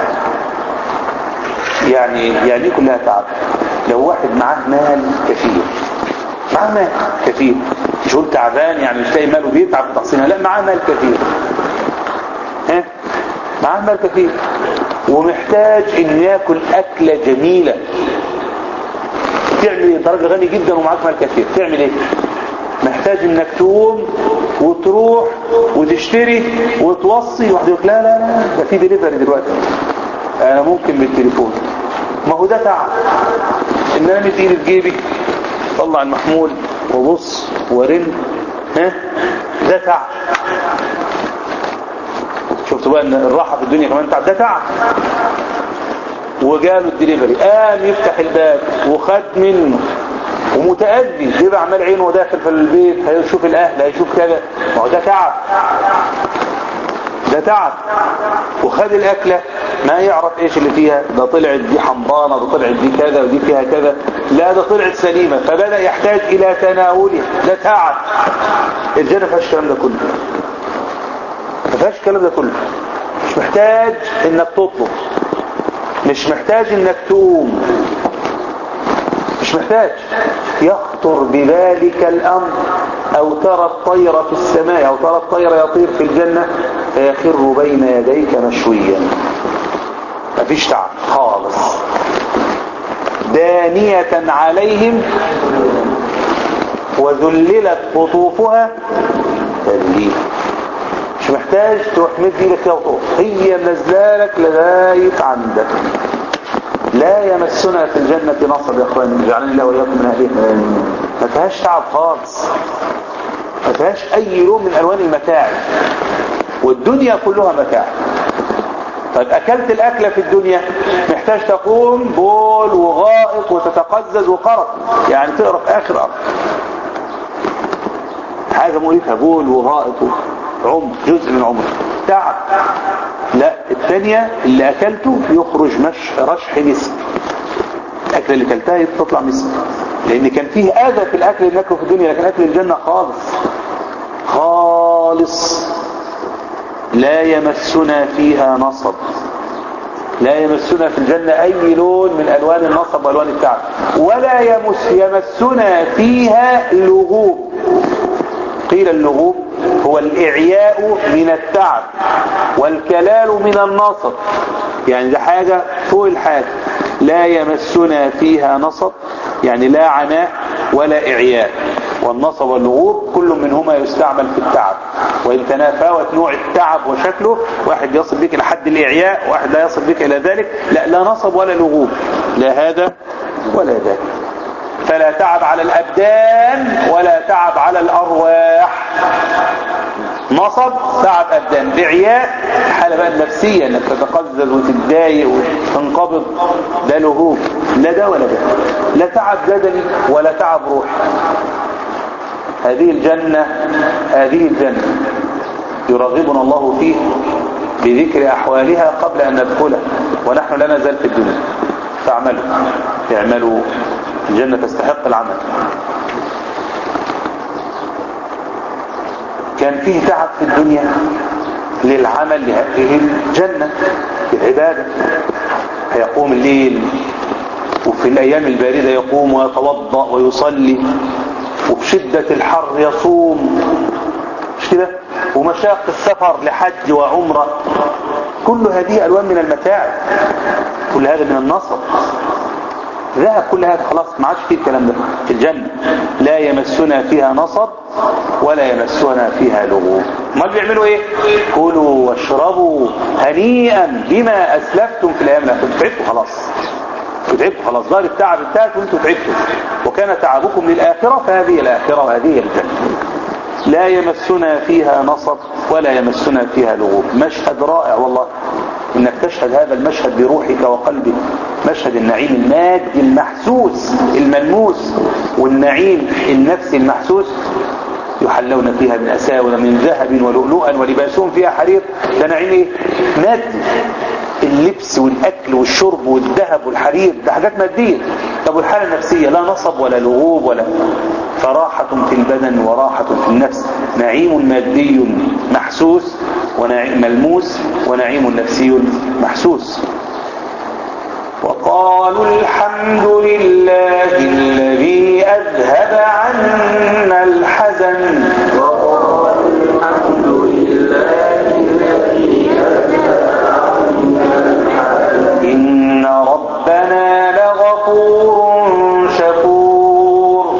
يعني يعني ايه كلها تعب لو واحد معاه مال كثير معاه مال كثير مش قلت تعبان يعني مش لاقي ماله بيتعب في تقسيمها لا معاه مال كثير ها معاه مال كثير ومحتاج ان ياكل اكله جميله تعمل ايه انت راجل غني جدا ومعاك مال كثير تعمل ايه محتاج انك تقوم وتروح وتشتري وتوصي واحد يقول لا لا لا ده في دليفري دلوقتي انا ممكن بالتليفون ما هو ده تعب ان انا مد ايدي في جيبي طلع المحمول وبص ورن ها ده تعب شفتوا بقى ان الراحه في الدنيا كمان تعب ده تعب وجاله الدليفري قام يفتح الباب وخد منه ومتأذي بيبقى عمال عينه وداخل في البيت هيشوف الاهل هيشوف كذا ما هو ده تعب ده تعب وخد الاكلة ما يعرف ايش اللي فيها ده طلعت دي حمضانة ده طلعت دي كذا ودي فيها كذا لا ده طلعت سليمة فبدأ يحتاج الى تناولها ده تعب الجنة فيهاش الكلام ده كله ما فيهاش الكلام ده كله مش محتاج انك تطلب مش محتاج انك تقوم مش محتاج يخطر بذلك الأمر أو ترى الطير في السماء أو ترى الطير يطير في الجنة فيخر بين يديك مشويا مفيش تعب خالص دانية عليهم وذللت قطوفها تذليلا مش محتاج تروح مد ايدك فيها وتقف هي نزلالك لغاية عندك لا يمسنا في الجنة نصب يا اخوان اجعلني الله واياكم من اهلها ما فيهاش تعب خالص ما فيهاش اي لون من الوان المتاعب والدنيا كلها متاع طيب اكلت الاكلة في الدنيا محتاج تقوم بول وغائط وتتقزز وقرف يعني تقرف اخر قرف حاجة مؤلفة بول وغائط عمر جزء من عمر تعب لا الثانية اللي اكلته يخرج مش رشح مسك الاكل اللي اكلتها تطلع مسك لان كان فيه اذى في الاكل اللي ناكله في الدنيا لكن اكل الجنة خالص خالص لا يمسنا فيها نصب لا يمسنا في الجنة اي لون من الوان النصب والوان التعب ولا يمس يمسنا فيها لغوب قيل اللغوب هو الإعياء من التعب والكلال من النصب يعني ده حاجة فوق الحاجة لا يمسنا فيها نصب يعني لا عناء ولا إعياء والنصب واللغوب كل منهما يستعمل في التعب وإن تنافاوت نوع التعب وشكله واحد يصل بك إلى حد الإعياء واحد لا يصل بك إلى ذلك لا لا نصب ولا لغوب لا هذا ولا ذاك فلا تعب على الأبدان ولا تعب على الأرواح نصب تعب أبدان بعياء حالة بقى النفسية انك تتقزز وتتضايق وتنقبض ده لهوب لا ده ولا ده لا تعب بدني ولا تعب روحي هذه الجنة هذه الجنة يرغبنا الله فيه بذكر أحوالها قبل أن ندخلها ونحن لا نزال في الدنيا فاعملوا اعملوا الجنة تستحق العمل كان فيه تعب في الدنيا للعمل لهذه الجنة في العبادة هيقوم الليل وفي الأيام الباردة يقوم ويتوضأ ويصلي وفي شدة الحر يصوم مش كده ومشاق السفر لحج وعمرة كل هذه ألوان من المتاعب كل هذا من النصر ذهب كل هذا خلاص ما عادش فيه الكلام ده في الجنة لا يمسنا فيها نصب ولا يمسنا فيها لغوب ما بيعملوا ايه كلوا واشربوا هنيئا بما اسلفتم في الايام الاخيره تعبتوا خلاص تعبتوا خلاص ظهر التعب انتهت وانتم تعبتوا وكان تعبكم للاخره فهذه الاخره وهذه الجنه لا يمسنا فيها نصب ولا يمسنا فيها لغوب مشهد رائع والله انك تشهد هذا المشهد بروحك وقلبك مشهد النعيم المادي المحسوس الملموس والنعيم النفسي المحسوس يحلون فيها من أساور من ذهب ولؤلؤا ولباسهم فيها حرير ده نعيم ايه مادي اللبس والأكل والشرب والذهب والحرير ده حاجات مادية طب والحالة النفسية لا نصب ولا لغوب ولا فراحة في البدن وراحة في النفس نعيم مادي محسوس ونعيم ملموس ونعيم نفسي محسوس وقالوا الحمد لله الذي أذهب عنا الحزن وقالوا الحمد لله الذي إن ربنا لغفور شكور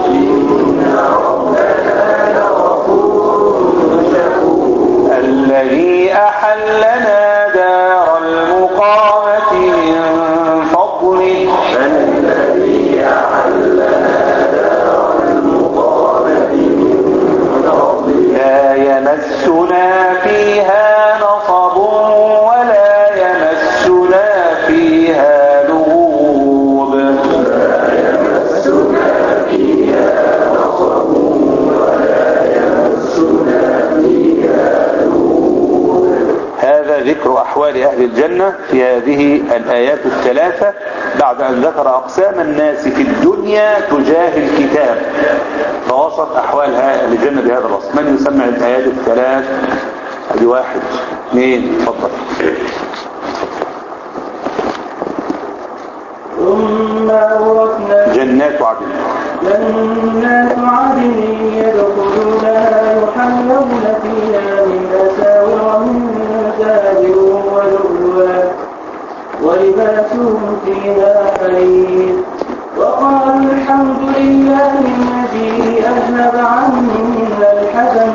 الذي أحلنا دار المقامة من فضله الذي أحلنا دار المقامة من فضله لا يمسنا فيها نصب ولا يمسنا فيها لغوب لا يمسنا فيها نصب ولا يمسنا فيها هذا ذكر أحوال أهل الجنة في هذه الآيات الثلاثة بعد أن ذكر أقسام الناس في الدنيا تجاه الكتاب فوصف أحوال أهل الجنة بهذا الوصف من يسمع الآيات الثلاث هذه واحد اثنين تفضل
ثم أورثنا
جنات عدن
جنات عدن يدخلونها يحلون فيها من أساور من ذهب ولؤلؤا ولباسهم فيها حرير وقالوا الحمد لله الذي أذهب عنا الحزن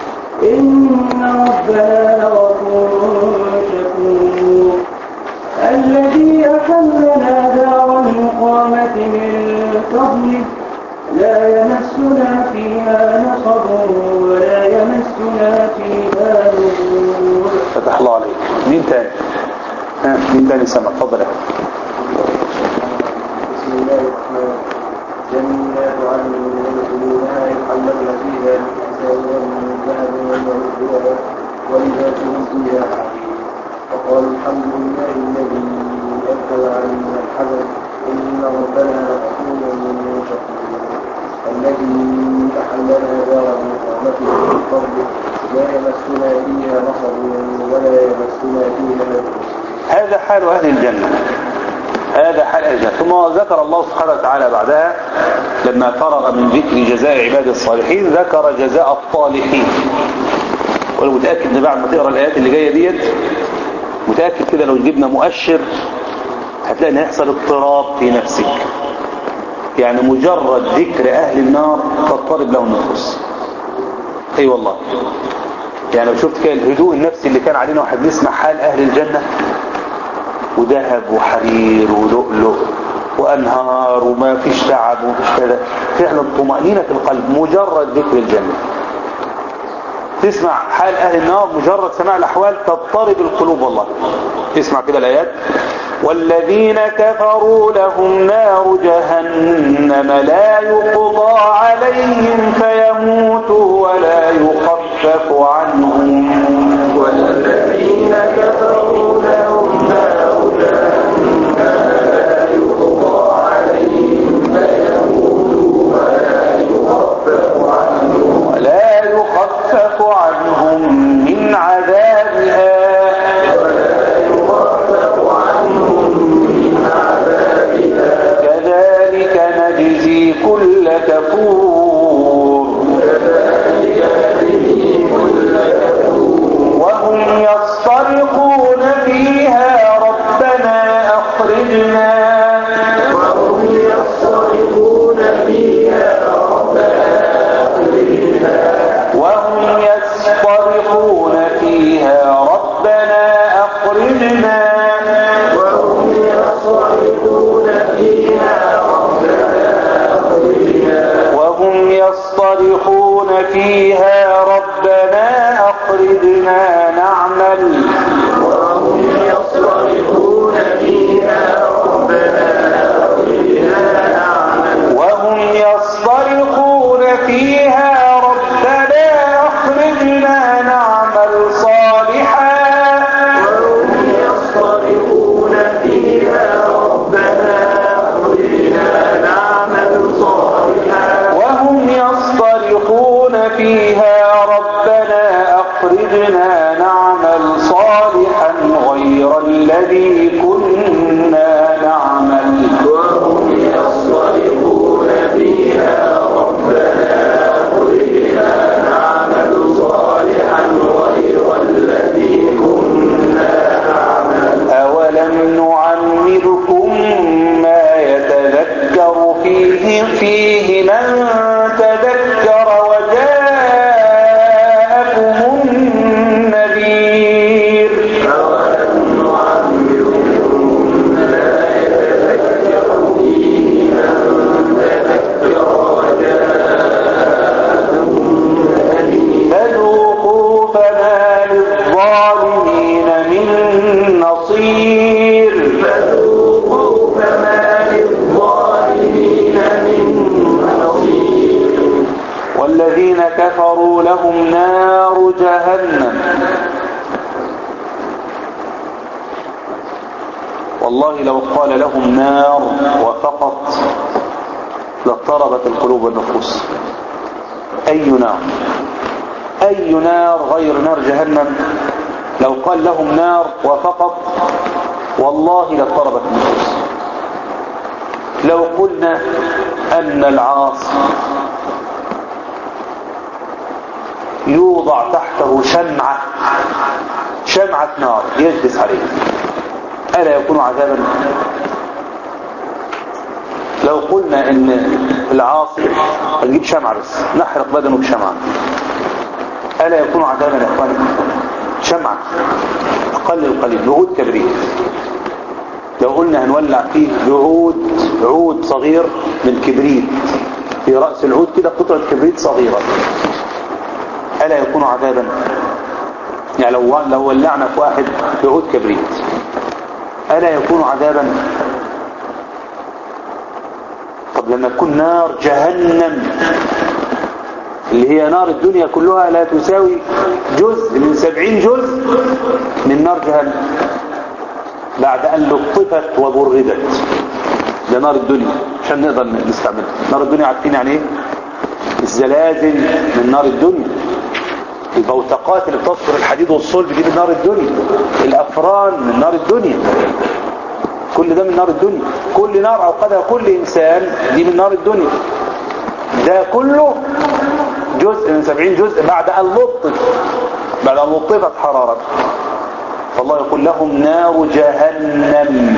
إن ربنا لغفور شكور الذي أحلنا دار المقامة من فضله لا يمسنا فيها نصب ولا يمسنا فيها لغوب
فتح الله عليك مين تاني ها مين تاني سمع اتفضل يا أخي.
بسم الله الرحمن الرحيم جنات عدن يدخلونها يحلون فيها من أساور من ذهب ولؤلؤا ولباسهم فيها حرير وقالوا الحمد لله الذي أذهب عنا الحزن إن ربنا غفور شكور الذي أحلنا دار المقامة من فضله لا يمسنا فيها نصب ولا يمسنا فيها لغوب
هذا حال أهل الجنة هذا حال أهل الجنة ثم ذكر الله سبحانه وتعالى بعدها لما فرغ من ذكر جزاء عباد الصالحين ذكر جزاء الطالحين وانا متأكد ان بعد ما تقرأ الآيات اللي جاية ديت متأكد كده لو جبنا مؤشر هتلاقي ان هيحصل اضطراب في نفسك يعني مجرد ذكر أهل النار تضطرب له النفوس اي أيوة والله يعني لو شفت كده الهدوء النفسي اللي كان علينا واحد نسمع حال أهل الجنة وذهب وحرير ولؤلؤ وأنهار وما فيش تعب ومفيش كذا فعلا طمأنينة في القلب مجرد ذكر الجنة تسمع حال أهل النار مجرد سماع الأحوال تضطرب القلوب والله اسمع كده الآيات والذين كفروا لهم نار جهنم لا يقضى عليهم فيموتوا ولا يخفف عنهم والذين كفروا لهم نار جهنم لا يقضى عليهم فيموتوا ولا يخفف عنهم ولا يخفف عنهم من عذابها كذلك نجزي كل كفور وهم يصطرخون فيها ربنا أخرجنا وهم يصطرخون فيها وهم يصطرخون فيها ربنا أخرجنا وهم يصطرخون فيها وهم يصطرخون فيها ربنا أخرجنا نعمل وهم يصطرخون فيها ربنا فيه, فيه من تذكر وجاءكم النذير فذوقوا فما للظالمين من نصير
فذوقوا فما للظالمين من نصير
والذين كفروا لهم نار جهنم والله لو قال لهم نار وفقط لاضطربت القلوب والنفوس أي نار أي نار غير نار جهنم لو قال لهم نار وفقط والله لاضطربت النفوس لو قلنا أن العاصي يوضع تحته شمعة شمعة نار يجلس عليه ألا يكون عذابا لو قلنا ان العاصي نجيب شمعة بس نحرق بدنه بشمعة ألا يكون عذابا يا اخواني شمعة أقل القليل بعود كبريت لو قلنا هنولع فيه بعود عود صغير من كبريت في رأس العود كده قطعة كبريت صغيرة ألا يكون عذابا يعني لو لو ولعنا في واحد بعود كبريت ألا يكون عذابا طب لما تكون نار جهنم اللي هي نار الدنيا كلها لا تساوي جزء من سبعين جزء من نار جهنم بعد أن لطفت وبردت ده نار الدنيا عشان نقدر نستعملها نار الدنيا عارفين يعني ايه الزلازل من نار الدنيا البوتقات اللي بتصفر الحديد والصلب دي من نار الدنيا الأفران من نار الدنيا كل ده من نار الدنيا كل نار أوقدها كل إنسان دي من نار الدنيا ده كله جزء من سبعين جزء بعد أن لطف بعد أن لطفت حرارته فالله يقول لهم نار جهنم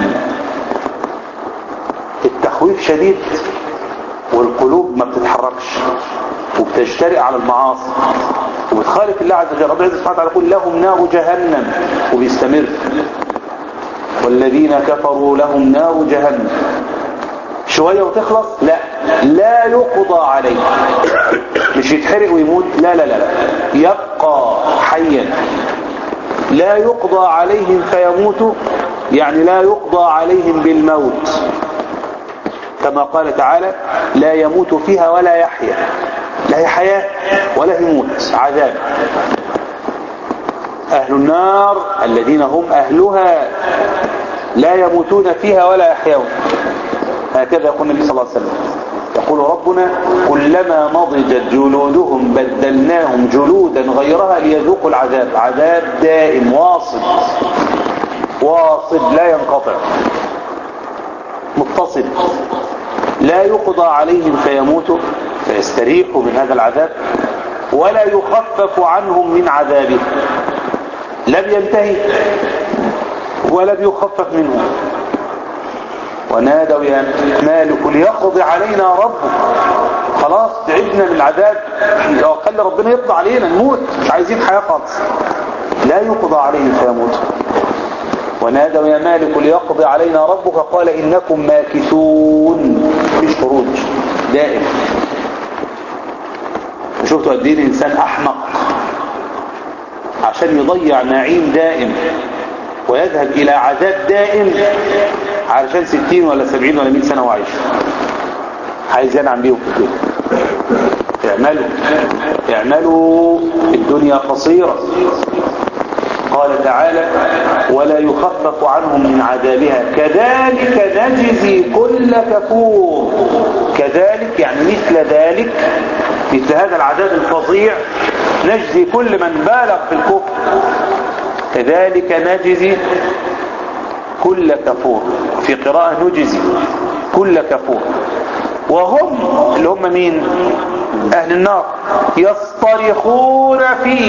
التخويف شديد والقلوب ما بتتحركش وبتجترئ على المعاصي وبتخالف الله عز وجل ربنا سبحانه وتعالى يقول لهم نار جهنم وبيستمر والذين كفروا لهم نار جهنم شوية وتخلص لا لا يقضى عليه مش يتحرق ويموت لا لا لا, لا. يبقى حيا لا يقضى عليهم فيموتوا يعني لا يقضى عليهم بالموت كما قال تعالى لا يموت فيها ولا يحيا لا هي حياة ولا يموت عذاب أهل النار الذين هم أهلها لا يموتون فيها ولا يحيون هكذا يقول النبي صلى الله عليه وسلم يقول ربنا كلما نضجت جلودهم بدلناهم جلودا غيرها ليذوقوا العذاب عذاب دائم واصل واصل لا ينقطع متصل لا يقضى عليهم فيموتوا فيستريحوا من هذا العذاب ولا يخفف عنهم من عذابه لم ينتهي ولم يخفف منه ونادوا يا مالك ليقضي علينا ربك خلاص تعبنا من العذاب لو قال ربنا يقضى علينا نموت مش عايزين حياة خالص لا يقضى عليهم فيموت ونادوا يا مالك ليقضي علينا ربك قال إنكم ماكثون مفيش خروج دائم شفتوا قد ايه الانسان احمق عشان يضيع نعيم دائم ويذهب الى عذاب دائم علشان ستين ولا سبعين ولا مئة سنة وعيش عايز ينعم بيهم في الدنيا اعملوا اعملوا الدنيا قصيرة قال تعالى ولا يخفف عنهم من عذابها كذلك نجزي كل كفور كذلك يعني مثل ذلك مثل هذا العذاب الفظيع نجزي كل من بالغ في الكفر كذلك نجزي كل كفور في قراءة نجزي كل كفور وهم اللي هم مين اهل النار يصطرخون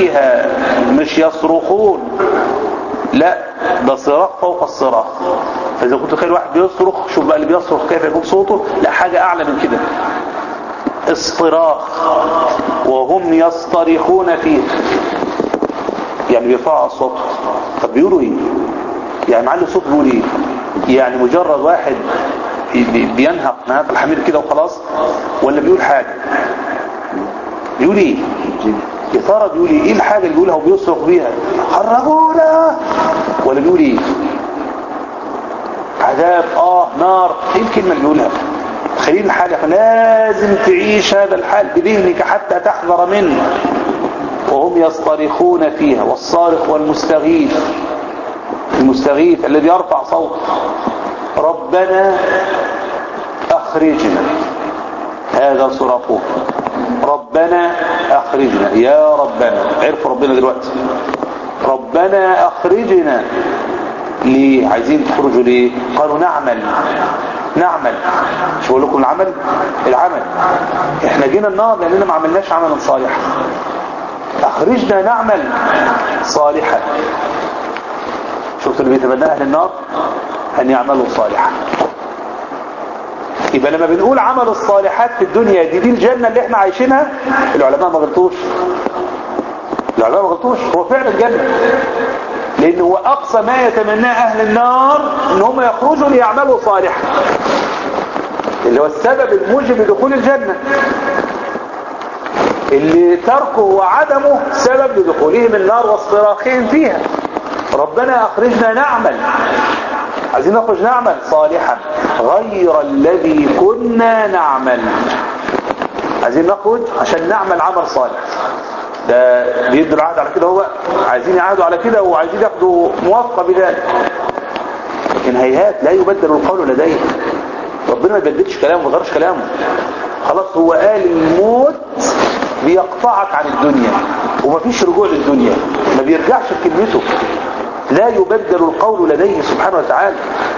فيها مش يصرخون لا ده صراخ فوق الصراخ فاذا كنت تخيل واحد بيصرخ شوف بقى اللي بيصرخ كيف يكون صوته لا حاجة اعلى من كده اصطراخ وهم يصطرخون فيه يعني بيرفعوا اصواتهم طب بيقولوا ايه يعني معلي صوت بيقول ايه يعني مجرد واحد بي- بينهق نهاق الحمير كده وخلاص ولا بيقول حاجة بيقول ايه يا ترى بيقول ايه ايه الحاجة اللي بيقولها وبيصرخ بيها خرجونا ولا بيقول ايه عذاب اه نار ايه الكلمة اللي بيقولها تخيل الحاجة فلازم تعيش هذا الحال بذهنك حتى تحذر منه وهم يصطرخون فيها والصارخ والمستغيث المستغيث الذي يرفع صوته ربنا أخرجنا هذا صراخه ربنا أخرجنا يا ربنا عرفوا ربنا دلوقتي ربنا أخرجنا ليه عايزين تخرجوا ليه قالوا نعمل نعمل مش بقول لكم العمل العمل احنا جينا النار لاننا ما عملناش عملا صالحا اخرجنا نعمل صالحا شفت اللي بيتمناه اهل النار ان يعملوا صالحا يبقى لما بنقول عمل الصالحات في الدنيا دي دي الجنة اللي احنا عايشينها العلماء ما غلطوش العلماء ما غلطوش هو فعلا الجنة لان هو اقصى ما يتمناه اهل النار ان هم يخرجوا ليعملوا صالحا اللي هو السبب الموجب لدخول الجنة اللي تركه وعدمه سبب لدخولهم النار واصطراخهم فيها ربنا اخرجنا نعمل عايزين نخرج نعمل صالحا غير الذي كنا نعمل عايزين نخرج عشان نعمل عمل صالح ده بيدوا العهد على كده هو عايزين يعهدوا على كده وعايزين ياخدوا موافقة بذلك لكن هيهات لا يبدل القول لديه ربنا ما يبدلش كلامه ما يغيرش كلامه خلاص هو قال الموت بيقطعك عن الدنيا ومفيش رجوع للدنيا ما بيرجعش بكلمته لا يبدل القول لديه سبحانه وتعالى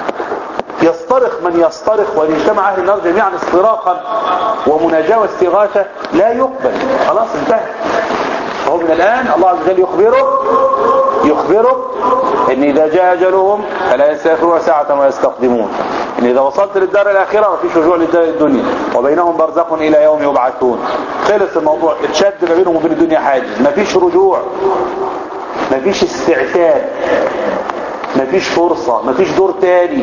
يصطرخ من يصطرخ وان اجتمع اهل النار جميعا اصطراخا ومناجاة واستغاثة لا يقبل خلاص انتهى فهو من الان الله عز وجل يخبره يخبره ان اذا جاء اجلهم فلا يستاخرون ساعة ويستقدمون ان اذا وصلت للدار الاخرة مفيش رجوع للدار الدنيا وبينهم برزخ الى يوم يبعثون خلص الموضوع اتشد ما بينهم وبين الدنيا حاجز مفيش رجوع مفيش استعتاب مفيش فرصة مفيش دور تاني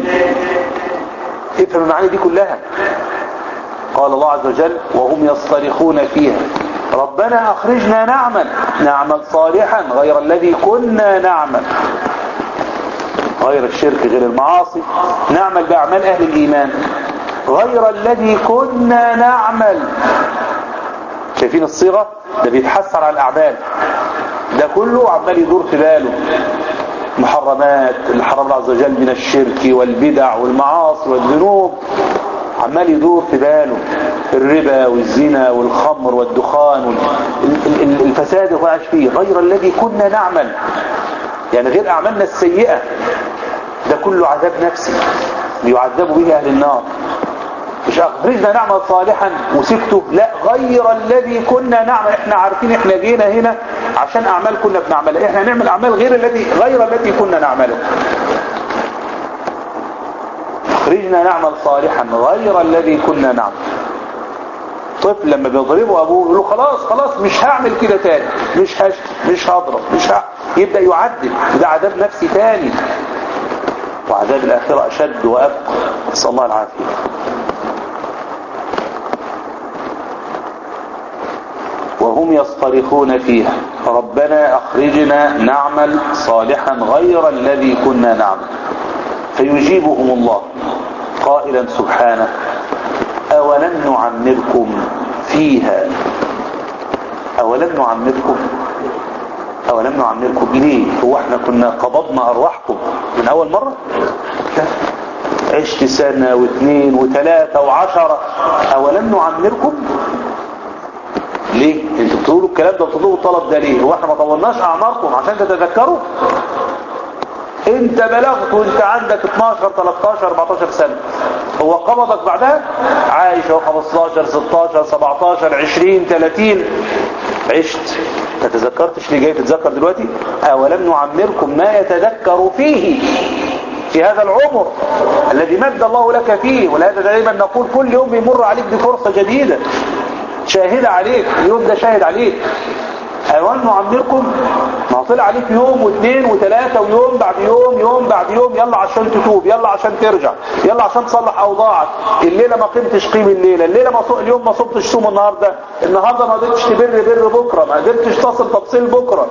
افهم المعاني دي كلها قال الله عز وجل وهم يصطرخون فيها ربنا اخرجنا نعمل نعمل صالحا غير الذي كنا نعمل غير الشرك غير المعاصي نعمل باعمال اهل الايمان غير الذي كنا نعمل شايفين الصيغة ده بيتحسر على الاعمال ده كله عمال يدور في باله محرمات اللي حرم الله عز وجل من الشرك والبدع والمعاصي والذنوب عمال يدور في باله الربا والزنا والخمر والدخان والفساد اللي عايش فيه غير الذي كنا نعمل يعني غير أعمالنا السيئة ده كله عذاب نفسي ليعذبوا به أهل النار مش أخرجنا نعمل صالحا وسكته لا غير الذي كنا نعمل احنا عارفين احنا جينا هنا عشان أعمال كنا بنعملها احنا نعمل أعمال غير الذي غير التي كنا نعمله أخرجنا نعمل صالحا غير الذي كنا نعمل طفل لما بيضربه أبوه يقول له خلاص خلاص مش هعمل كده تاني مش هش مش هضرب مش ه... يبدأ يعدل وده عذاب نفسي تاني وعذاب الآخرة أشد وأبقى نسأل الله العافية وهم يصطرخون فيها ربنا أخرجنا نعمل صالحا غير الذي كنا نعمل فيجيبهم الله قائلا سبحانه أولم نعمركم فيها أولم نعمركم أولم نعمركم ليه هو احنا كنا قبضنا أرواحكم من أول مرة لا عشت سنة واثنين وثلاثة وعشرة أولم نعمركم ليه انتوا بتقولوا الكلام ده بتطلبوا الطلب ده ليه هو احنا ما طولناش اعماركم عشان تتذكروا انت بلغت وانت عندك 12 13 14 سنة هو قبضك بعدها عايش هو 15 16 17 20 30 عشت تتذكرتش ليه جاي تتذكر دلوقتي اولم نعمركم ما يتذكر فيه في هذا العمر الذي مد الله لك فيه ولهذا دائما نقول كل يوم يمر عليك بفرصة جديدة شاهدة عليك اليوم ده شاهد عليك حيوان نعمركم ما طلع عليك يوم واثنين وثلاثة ويوم بعد يوم يوم بعد يوم يلا عشان تتوب يلا عشان ترجع يلا عشان تصلح اوضاعك الليلة ما قمتش قيم الليلة الليلة ما صو... اليوم ما صمتش صوم النهاردة النهاردة ما قدرتش تبر بر بكرة ما قدرتش تصل تفصيل بكرة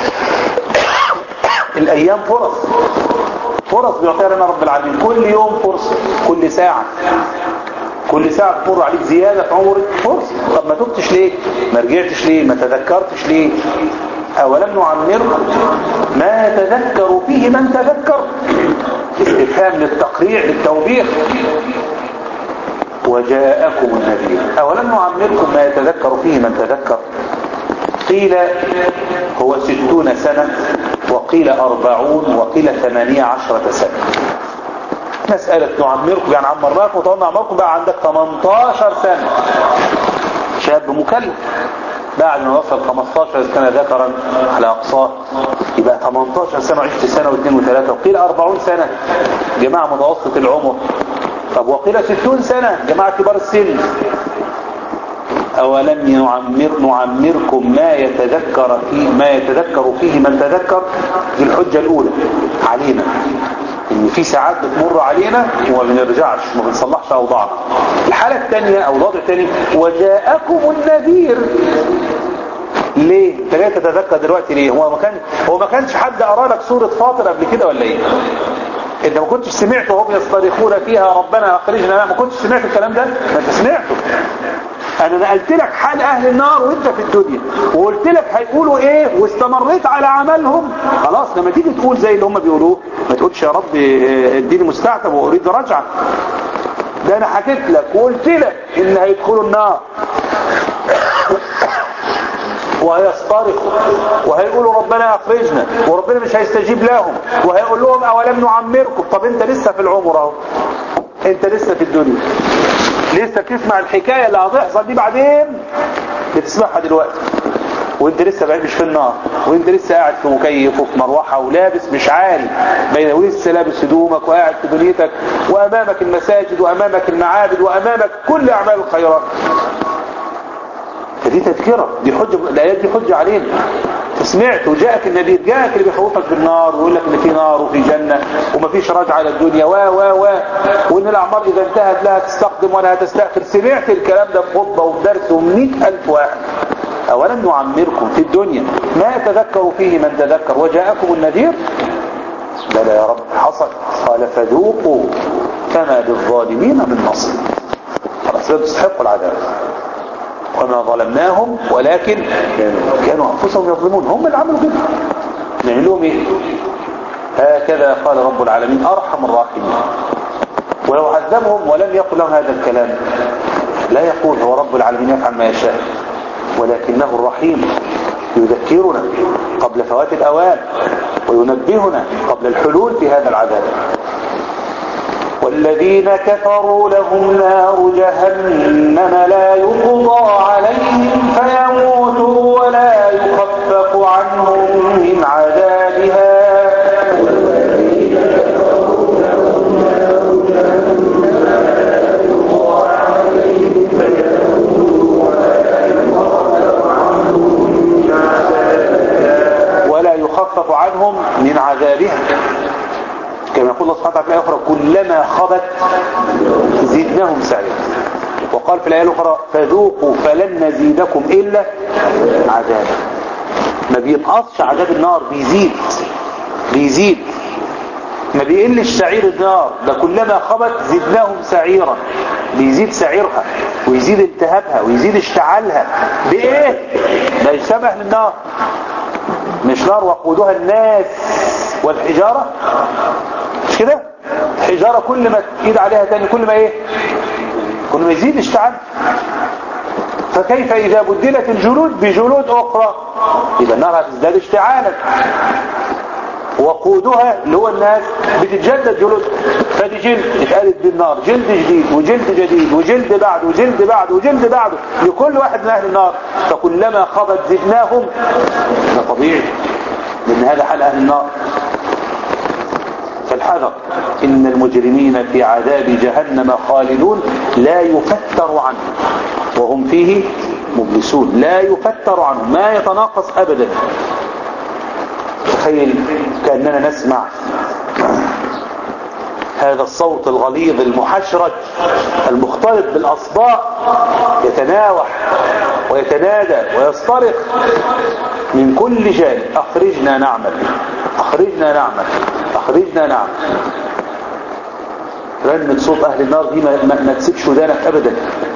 الايام فرص فرص بيعطيها لنا رب العالمين كل يوم فرصة كل ساعة كل ساعة تمر عليك زيادة في عمرك فرصة طب ما تبتش ليه ما رجعتش ليه ما تذكرتش ليه أولم نعمركم ما يتذكر فيه من تذكر استفهام للتقريع للتوبيخ وجاءكم النذير أولم نعمركم ما يتذكر فيه من تذكر قيل هو ستون سنة وقيل أربعون وقيل ثمانية عشرة سنة مسألة نعمركم يعني عمرناكم وطولنا نعمركم بقى عندك 18 سنة شاب مكلف بعد ما وصل 15 سنة ذكرا على أقصاه يبقى 18 سنة عشت سنة واثنين وثلاثة وقيل 40 سنة جماعة متوسط العمر طب وقيل 60 سنة جماعة كبار السن أولم نعمر نعمركم ما يتذكر فيه ما يتذكر فيه من تذكر دي الحجة الأولى علينا ان في ساعات بتمر علينا وما بنرجعش وما بنصلحش اوضاعنا الحالة الثانية او الوضع الثاني وجاءكم النذير ليه انت ليه تتذكر دلوقتي ليه هو ما كان هو ما كانش حد قرا لك سوره فاطر قبل كده ولا ايه انت ما كنتش سمعت وهم يصطرخون فيها ربنا اخرجنا ما كنتش سمعت الكلام ده ما انت سمعته انا نقلت لك حال اهل النار وانت في الدنيا وقلت لك هيقولوا ايه واستمريت على عملهم خلاص لما تيجي تقول زي اللي هم بيقولوه ما تقولش يا رب اديني مستعتب واريد رجعه ده انا حكيت لك وقلت لك ان هيدخلوا النار وهيصطرخوا وهيقولوا ربنا اخرجنا وربنا مش هيستجيب لهم وهيقول لهم اولم نعمركم طب انت لسه في العمر اهو انت لسه في الدنيا لسه بتسمع الحكاية اللي هتحصل دي بعدين بتسمعها دلوقتي وانت لسه بعيد مش في النار وانت لسه قاعد في مكيف وفي مروحة ولابس مش عالي بين ولسه لابس هدومك وقاعد في دنيتك وامامك المساجد وامامك المعابد وامامك كل اعمال الخيرات فدي تذكرة دي حجة الايات دي حجة علينا سمعت وجاءك النذير جاءك اللي بيخوفك بالنار ويقول لك ان في نار وفي جنة ومفيش رجعة للدنيا و و و وان الاعمار اذا انتهت لا تستقدم ولا هتستأخر سمعت الكلام ده في خطبة وفي درس ومئة الف واحد أولم نعمركم في الدنيا ما يتذكر فيه من تذكر وجاءكم النذير بلى يا رب حصل قال فذوقوا فما للظالمين من نصر خلاص تستحقوا العذاب وما ظلمناهم ولكن كانوا أنفسهم يظلمون هم اللي عملوا كده نعمل لهم ايه هكذا قال رب العالمين أرحم الراحمين ولو عذبهم ولم يقل لهم هذا الكلام لا يقول هو رب العالمين يفعل ما يشاء ولكنه الرحيم يذكرنا قبل فوات الأوان وينبهنا قبل الحلول في هذا العذاب والذين كفروا لهم نار جهنم لا يقضى عليهم فيموتوا ولا يخفف عنهم من عذابها ولا يخفف عنهم من عذابها كما يقول الله سبحانه وتعالى أخرى كلما خبت زدناهم سعيرا وقال في الآية الأخرى فذوقوا فلن نزيدكم إلا عذابا ما بينقصش عذاب النار بيزيد بيزيد ما بيقلش سعير النار ده كلما خبت زدناهم سعيرا بيزيد سعيرها ويزيد التهابها ويزيد اشتعالها بإيه؟ ده يشبه للنار مش نار وقودها الناس والحجارة مش كده الحجارة كل ما تقيد عليها تاني كل ما ايه كل ما يزيد اشتعال فكيف اذا بدلت الجلود بجلود اخرى اذا النار هتزداد اشتعالا وقودها اللي هو الناس بتتجدد جلود فدي جلد اتقالت بالنار جلد جديد وجلد جديد وجلد بعد وجلد بعد وجلد بعده لكل واحد من اهل النار فكلما خبت زدناهم ده طبيعي لان هذا حال اهل النار فالحذر إن المجرمين في عذاب جهنم خالدون لا يفتر عنهم وهم فيه مبلسون لا يفتر عنهم ما يتناقص أبدا تخيل كأننا نسمع هذا الصوت الغليظ المحشرج المختلط بالأصداء يتناوح ويتنادى ويصطرخ من كل جانب أخرجنا نعمل أخرجنا نعمل أخرجنا نعمل رنة صوت أهل النار دي ما, ما, ما تسيبش ودانك أبدا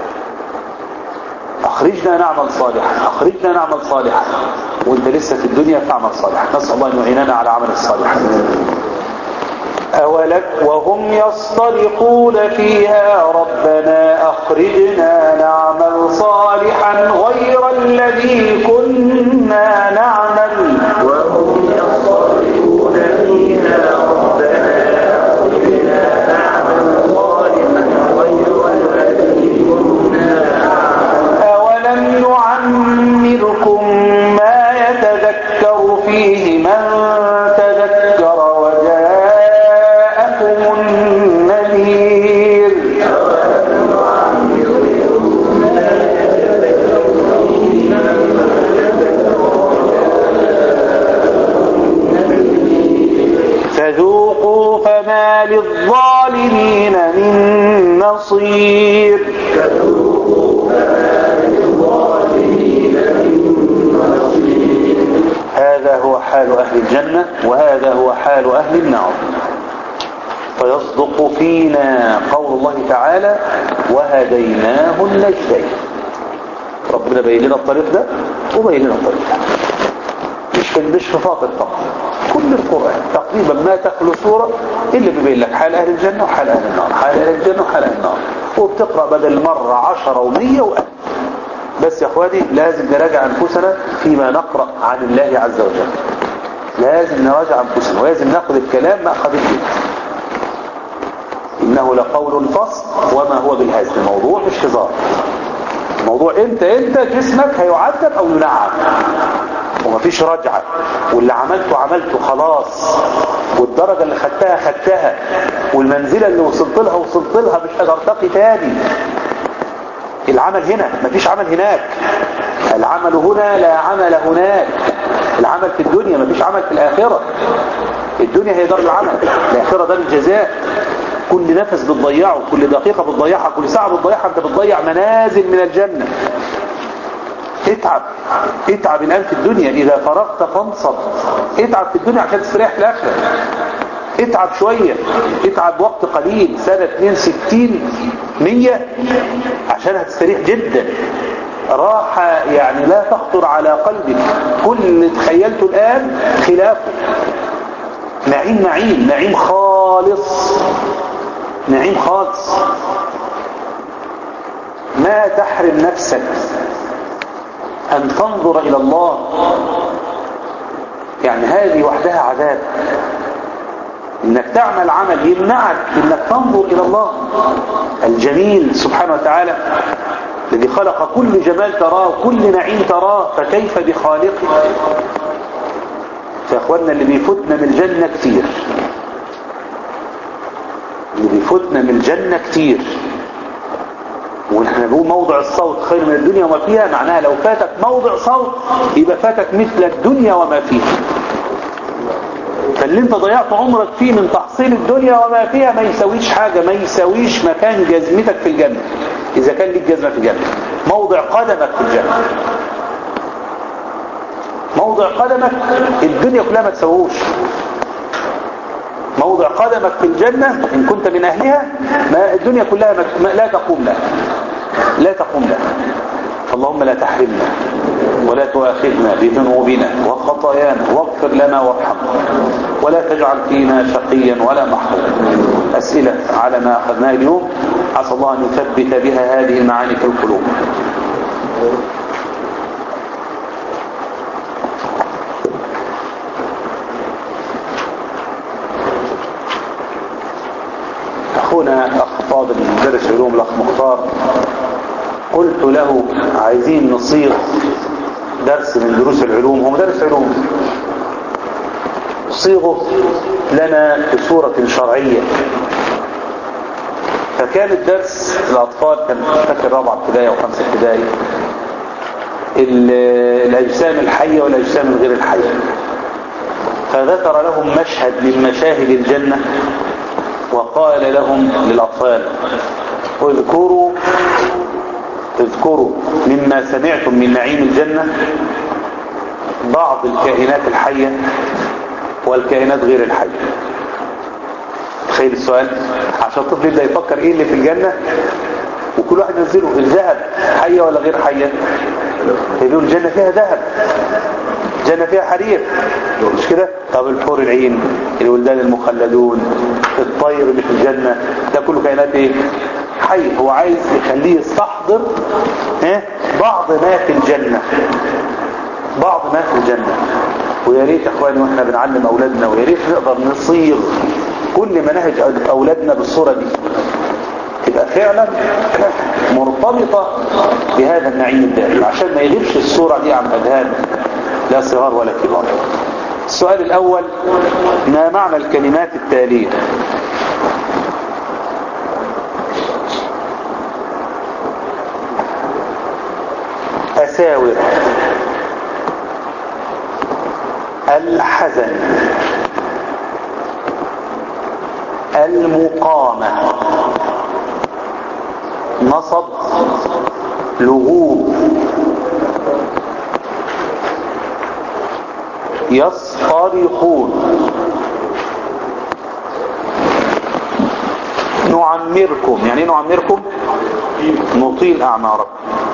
أخرجنا نعمل صالحا أخرجنا نعمل صالحا وانت لسه في الدنيا تعمل صالحا نسأل الله أن يعيننا على عمل الصالح أولك وهم يصطرخون فيها ربنا أخرجنا نعمل صالحا غير الذي كنا نعمل
وهم يصطرخون فيها ربنا أخرجنا نعمل صالحا غير الذي كنا نعمل
أولم نعمركم ما يتذكر فيه من تذكر وجاءكم النذير فذوقوا فما للظالمين من نصير هذا هو حال أهل الجنة وهذا هو حال أهل النار فيصدق فينا قول الله تعالى وهديناه النجدين ربنا بين لنا الطريق ده وبين لنا الطريق ده مش في مش في فاطر فقط كل القرآن تقريبا ما تخلو سورة إلا بيبين لك حال أهل الجنة وحال أهل النار حال أهل الجنة وحال أهل النار وبتقرأ بدل مرة عشرة ومية وألف بس يا اخواني لازم نراجع انفسنا فيما نقرأ عن الله عز وجل لازم نراجع انفسنا ولازم ناخذ الكلام مأخذ الجد انه لقول فصل وما هو بالهزل الموضوع مش هزار الموضوع انت انت جسمك هيعذب او ينعم ومفيش رجعة واللي عملته عملته خلاص والدرجة اللي خدتها خدتها والمنزلة اللي وصلت لها وصلت لها مش هترتقي تاني العمل هنا مفيش عمل هناك العمل هنا لا عمل هناك العمل في الدنيا مفيش عمل في الآخرة الدنيا هي دار العمل الآخرة دار الجزاء كل نفس بتضيعه كل دقيقة بتضيعها كل ساعة بتضيعها انت بتضيع منازل من الجنة اتعب اتعب الآن في الدنيا إذا فرغت فانصب اتعب في الدنيا عشان تستريح في الآخرة اتعب شوية اتعب وقت قليل سنة 62 100 عشان هتستريح جدا راحة يعني لا تخطر على قلبك كل اللي تخيلته الآن خلافه نعيم نعيم نعيم خالص نعيم خالص ما تحرم نفسك أن تنظر إلى الله يعني هذه وحدها عذاب انك تعمل عمل يمنعك انك تنظر الى الله الجميل سبحانه وتعالى الذي خلق كل جمال تراه كل نعيم تراه فكيف بخالقه فاخواننا اللي بيفوتنا من الجنة كتير اللي بيفوتنا من الجنة كتير ونحن بنقول موضع الصوت خير من الدنيا وما فيها معناها لو فاتك موضع صوت يبقى فاتك مثل الدنيا وما فيها فاللي انت ضيعت عمرك فيه من تحصيل الدنيا وما فيها ما يسويش حاجة ما يسويش مكان جزمتك في الجنة إذا كان ليك جزمة في الجنة موضع قدمك في الجنة موضع قدمك الدنيا كلها ما تسووش موضع قدمك في الجنة إن كنت من أهلها ما الدنيا كلها ما لا تقوم لها لا تقوم لها اللهم لا تحرمنا ولا تؤاخذنا بذنوبنا وخطايانا واغفر لنا وارحمنا ولا تجعل فينا شقيا ولا محروما أسئلة على ما أخذناه اليوم عسى الله أن يثبت بها هذه المعاني في القلوب أخونا أخ فاضل مدرس علوم الأخ مختار قلت له عايزين نصيغ درس من دروس العلوم هو مدرس علوم تصيغه لنا بصورة شرعية فكان الدرس الأطفال كان فاكر رابعة ابتدائي أو خمسة ابتدائي ال- الأجسام الحية والأجسام الغير الحية فذكر لهم مشهد من مشاهد الجنة وقال لهم للأطفال اذكروا اذكروا مما سمعتم من نعيم الجنة بعض الكائنات الحية والكائنات غير الحية تخيل السؤال عشان الطفل يبدأ يفكر ايه اللي في الجنة وكل واحد ينزله الذهب حية ولا غير حية يقول الجنة فيها ذهب الجنة فيها حرير مش كده طب الحور العين الولدان المخلدون الطير اللي في الجنة ده كله كائنات ايه حي هو عايز يخليه يستحضر ها بعض ما في الجنة بعض ما في الجنة ويا ريت يا اخواني واحنا بنعلم اولادنا ويا ريت نقدر نصيغ كل مناهج اولادنا بالصورة دي تبقى فعلا مرتبطة بهذا النعيم الدائم عشان ما يغيبش الصورة دي عن اذهان لا صغار ولا كبار السؤال الاول ما معنى الكلمات التالية أساور الحزن المقامة نصب لغوب يصطرخون نعمركم يعني ايه نعمركم نطيل اعماركم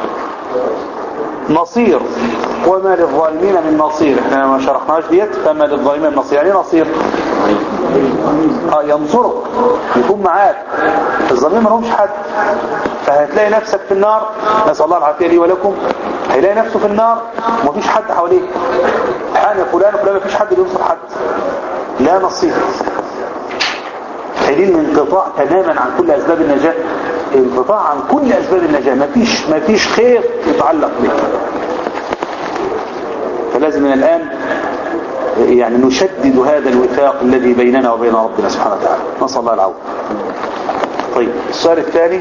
نصير وما للظالمين من نصير احنا ما شرحناش ديت فما للظالمين من نصير يعني ايه نصير اه ينصرك يكون معاك الظالمين ما لهمش حد فهتلاقي نفسك في النار نسال الله العافيه لي ولكم هيلاقي نفسه في النار ومفيش حد حواليه الحان يا فلان وفلان مفيش حد بينصر حد لا نصير دليل انقطاع تماما عن كل اسباب النجاة انقطاع عن كل اسباب النجاة مفيش مفيش خير يتعلق به فلازم من الان يعني نشدد هذا الوثاق الذي بيننا وبين ربنا سبحانه وتعالى نسأل الله العون طيب السؤال الثاني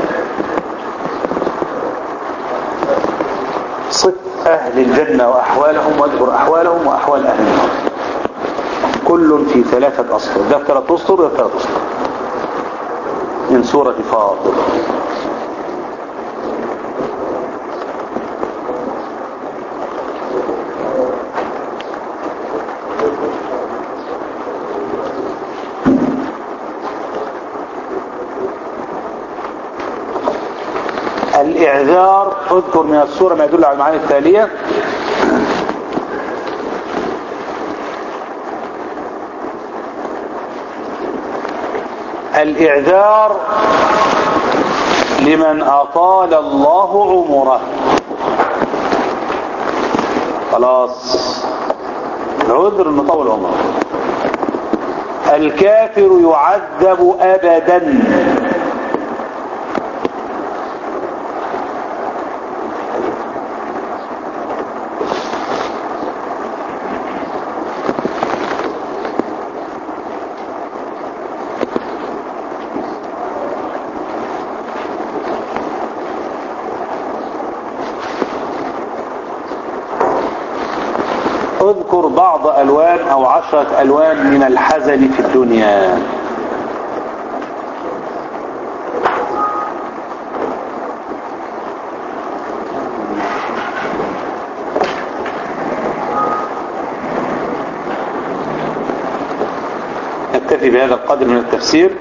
صف أهل الجنة وأحوالهم واذكر أحوالهم وأحوال أهل النار كل في ثلاثة أسطر ده ثلاثة أسطر ده ثلاثة أسطر من سورة فاطر الإعذار اذكر من السورة ما يدل على المعاني التالية الإعذار لمن أطال الله عمره خلاص العذر نطول عمره الكافر يعذب أبدا اذكر بعض ألوان أو عشرة ألوان من الحزن في الدنيا نكتفي بهذا القدر من التفسير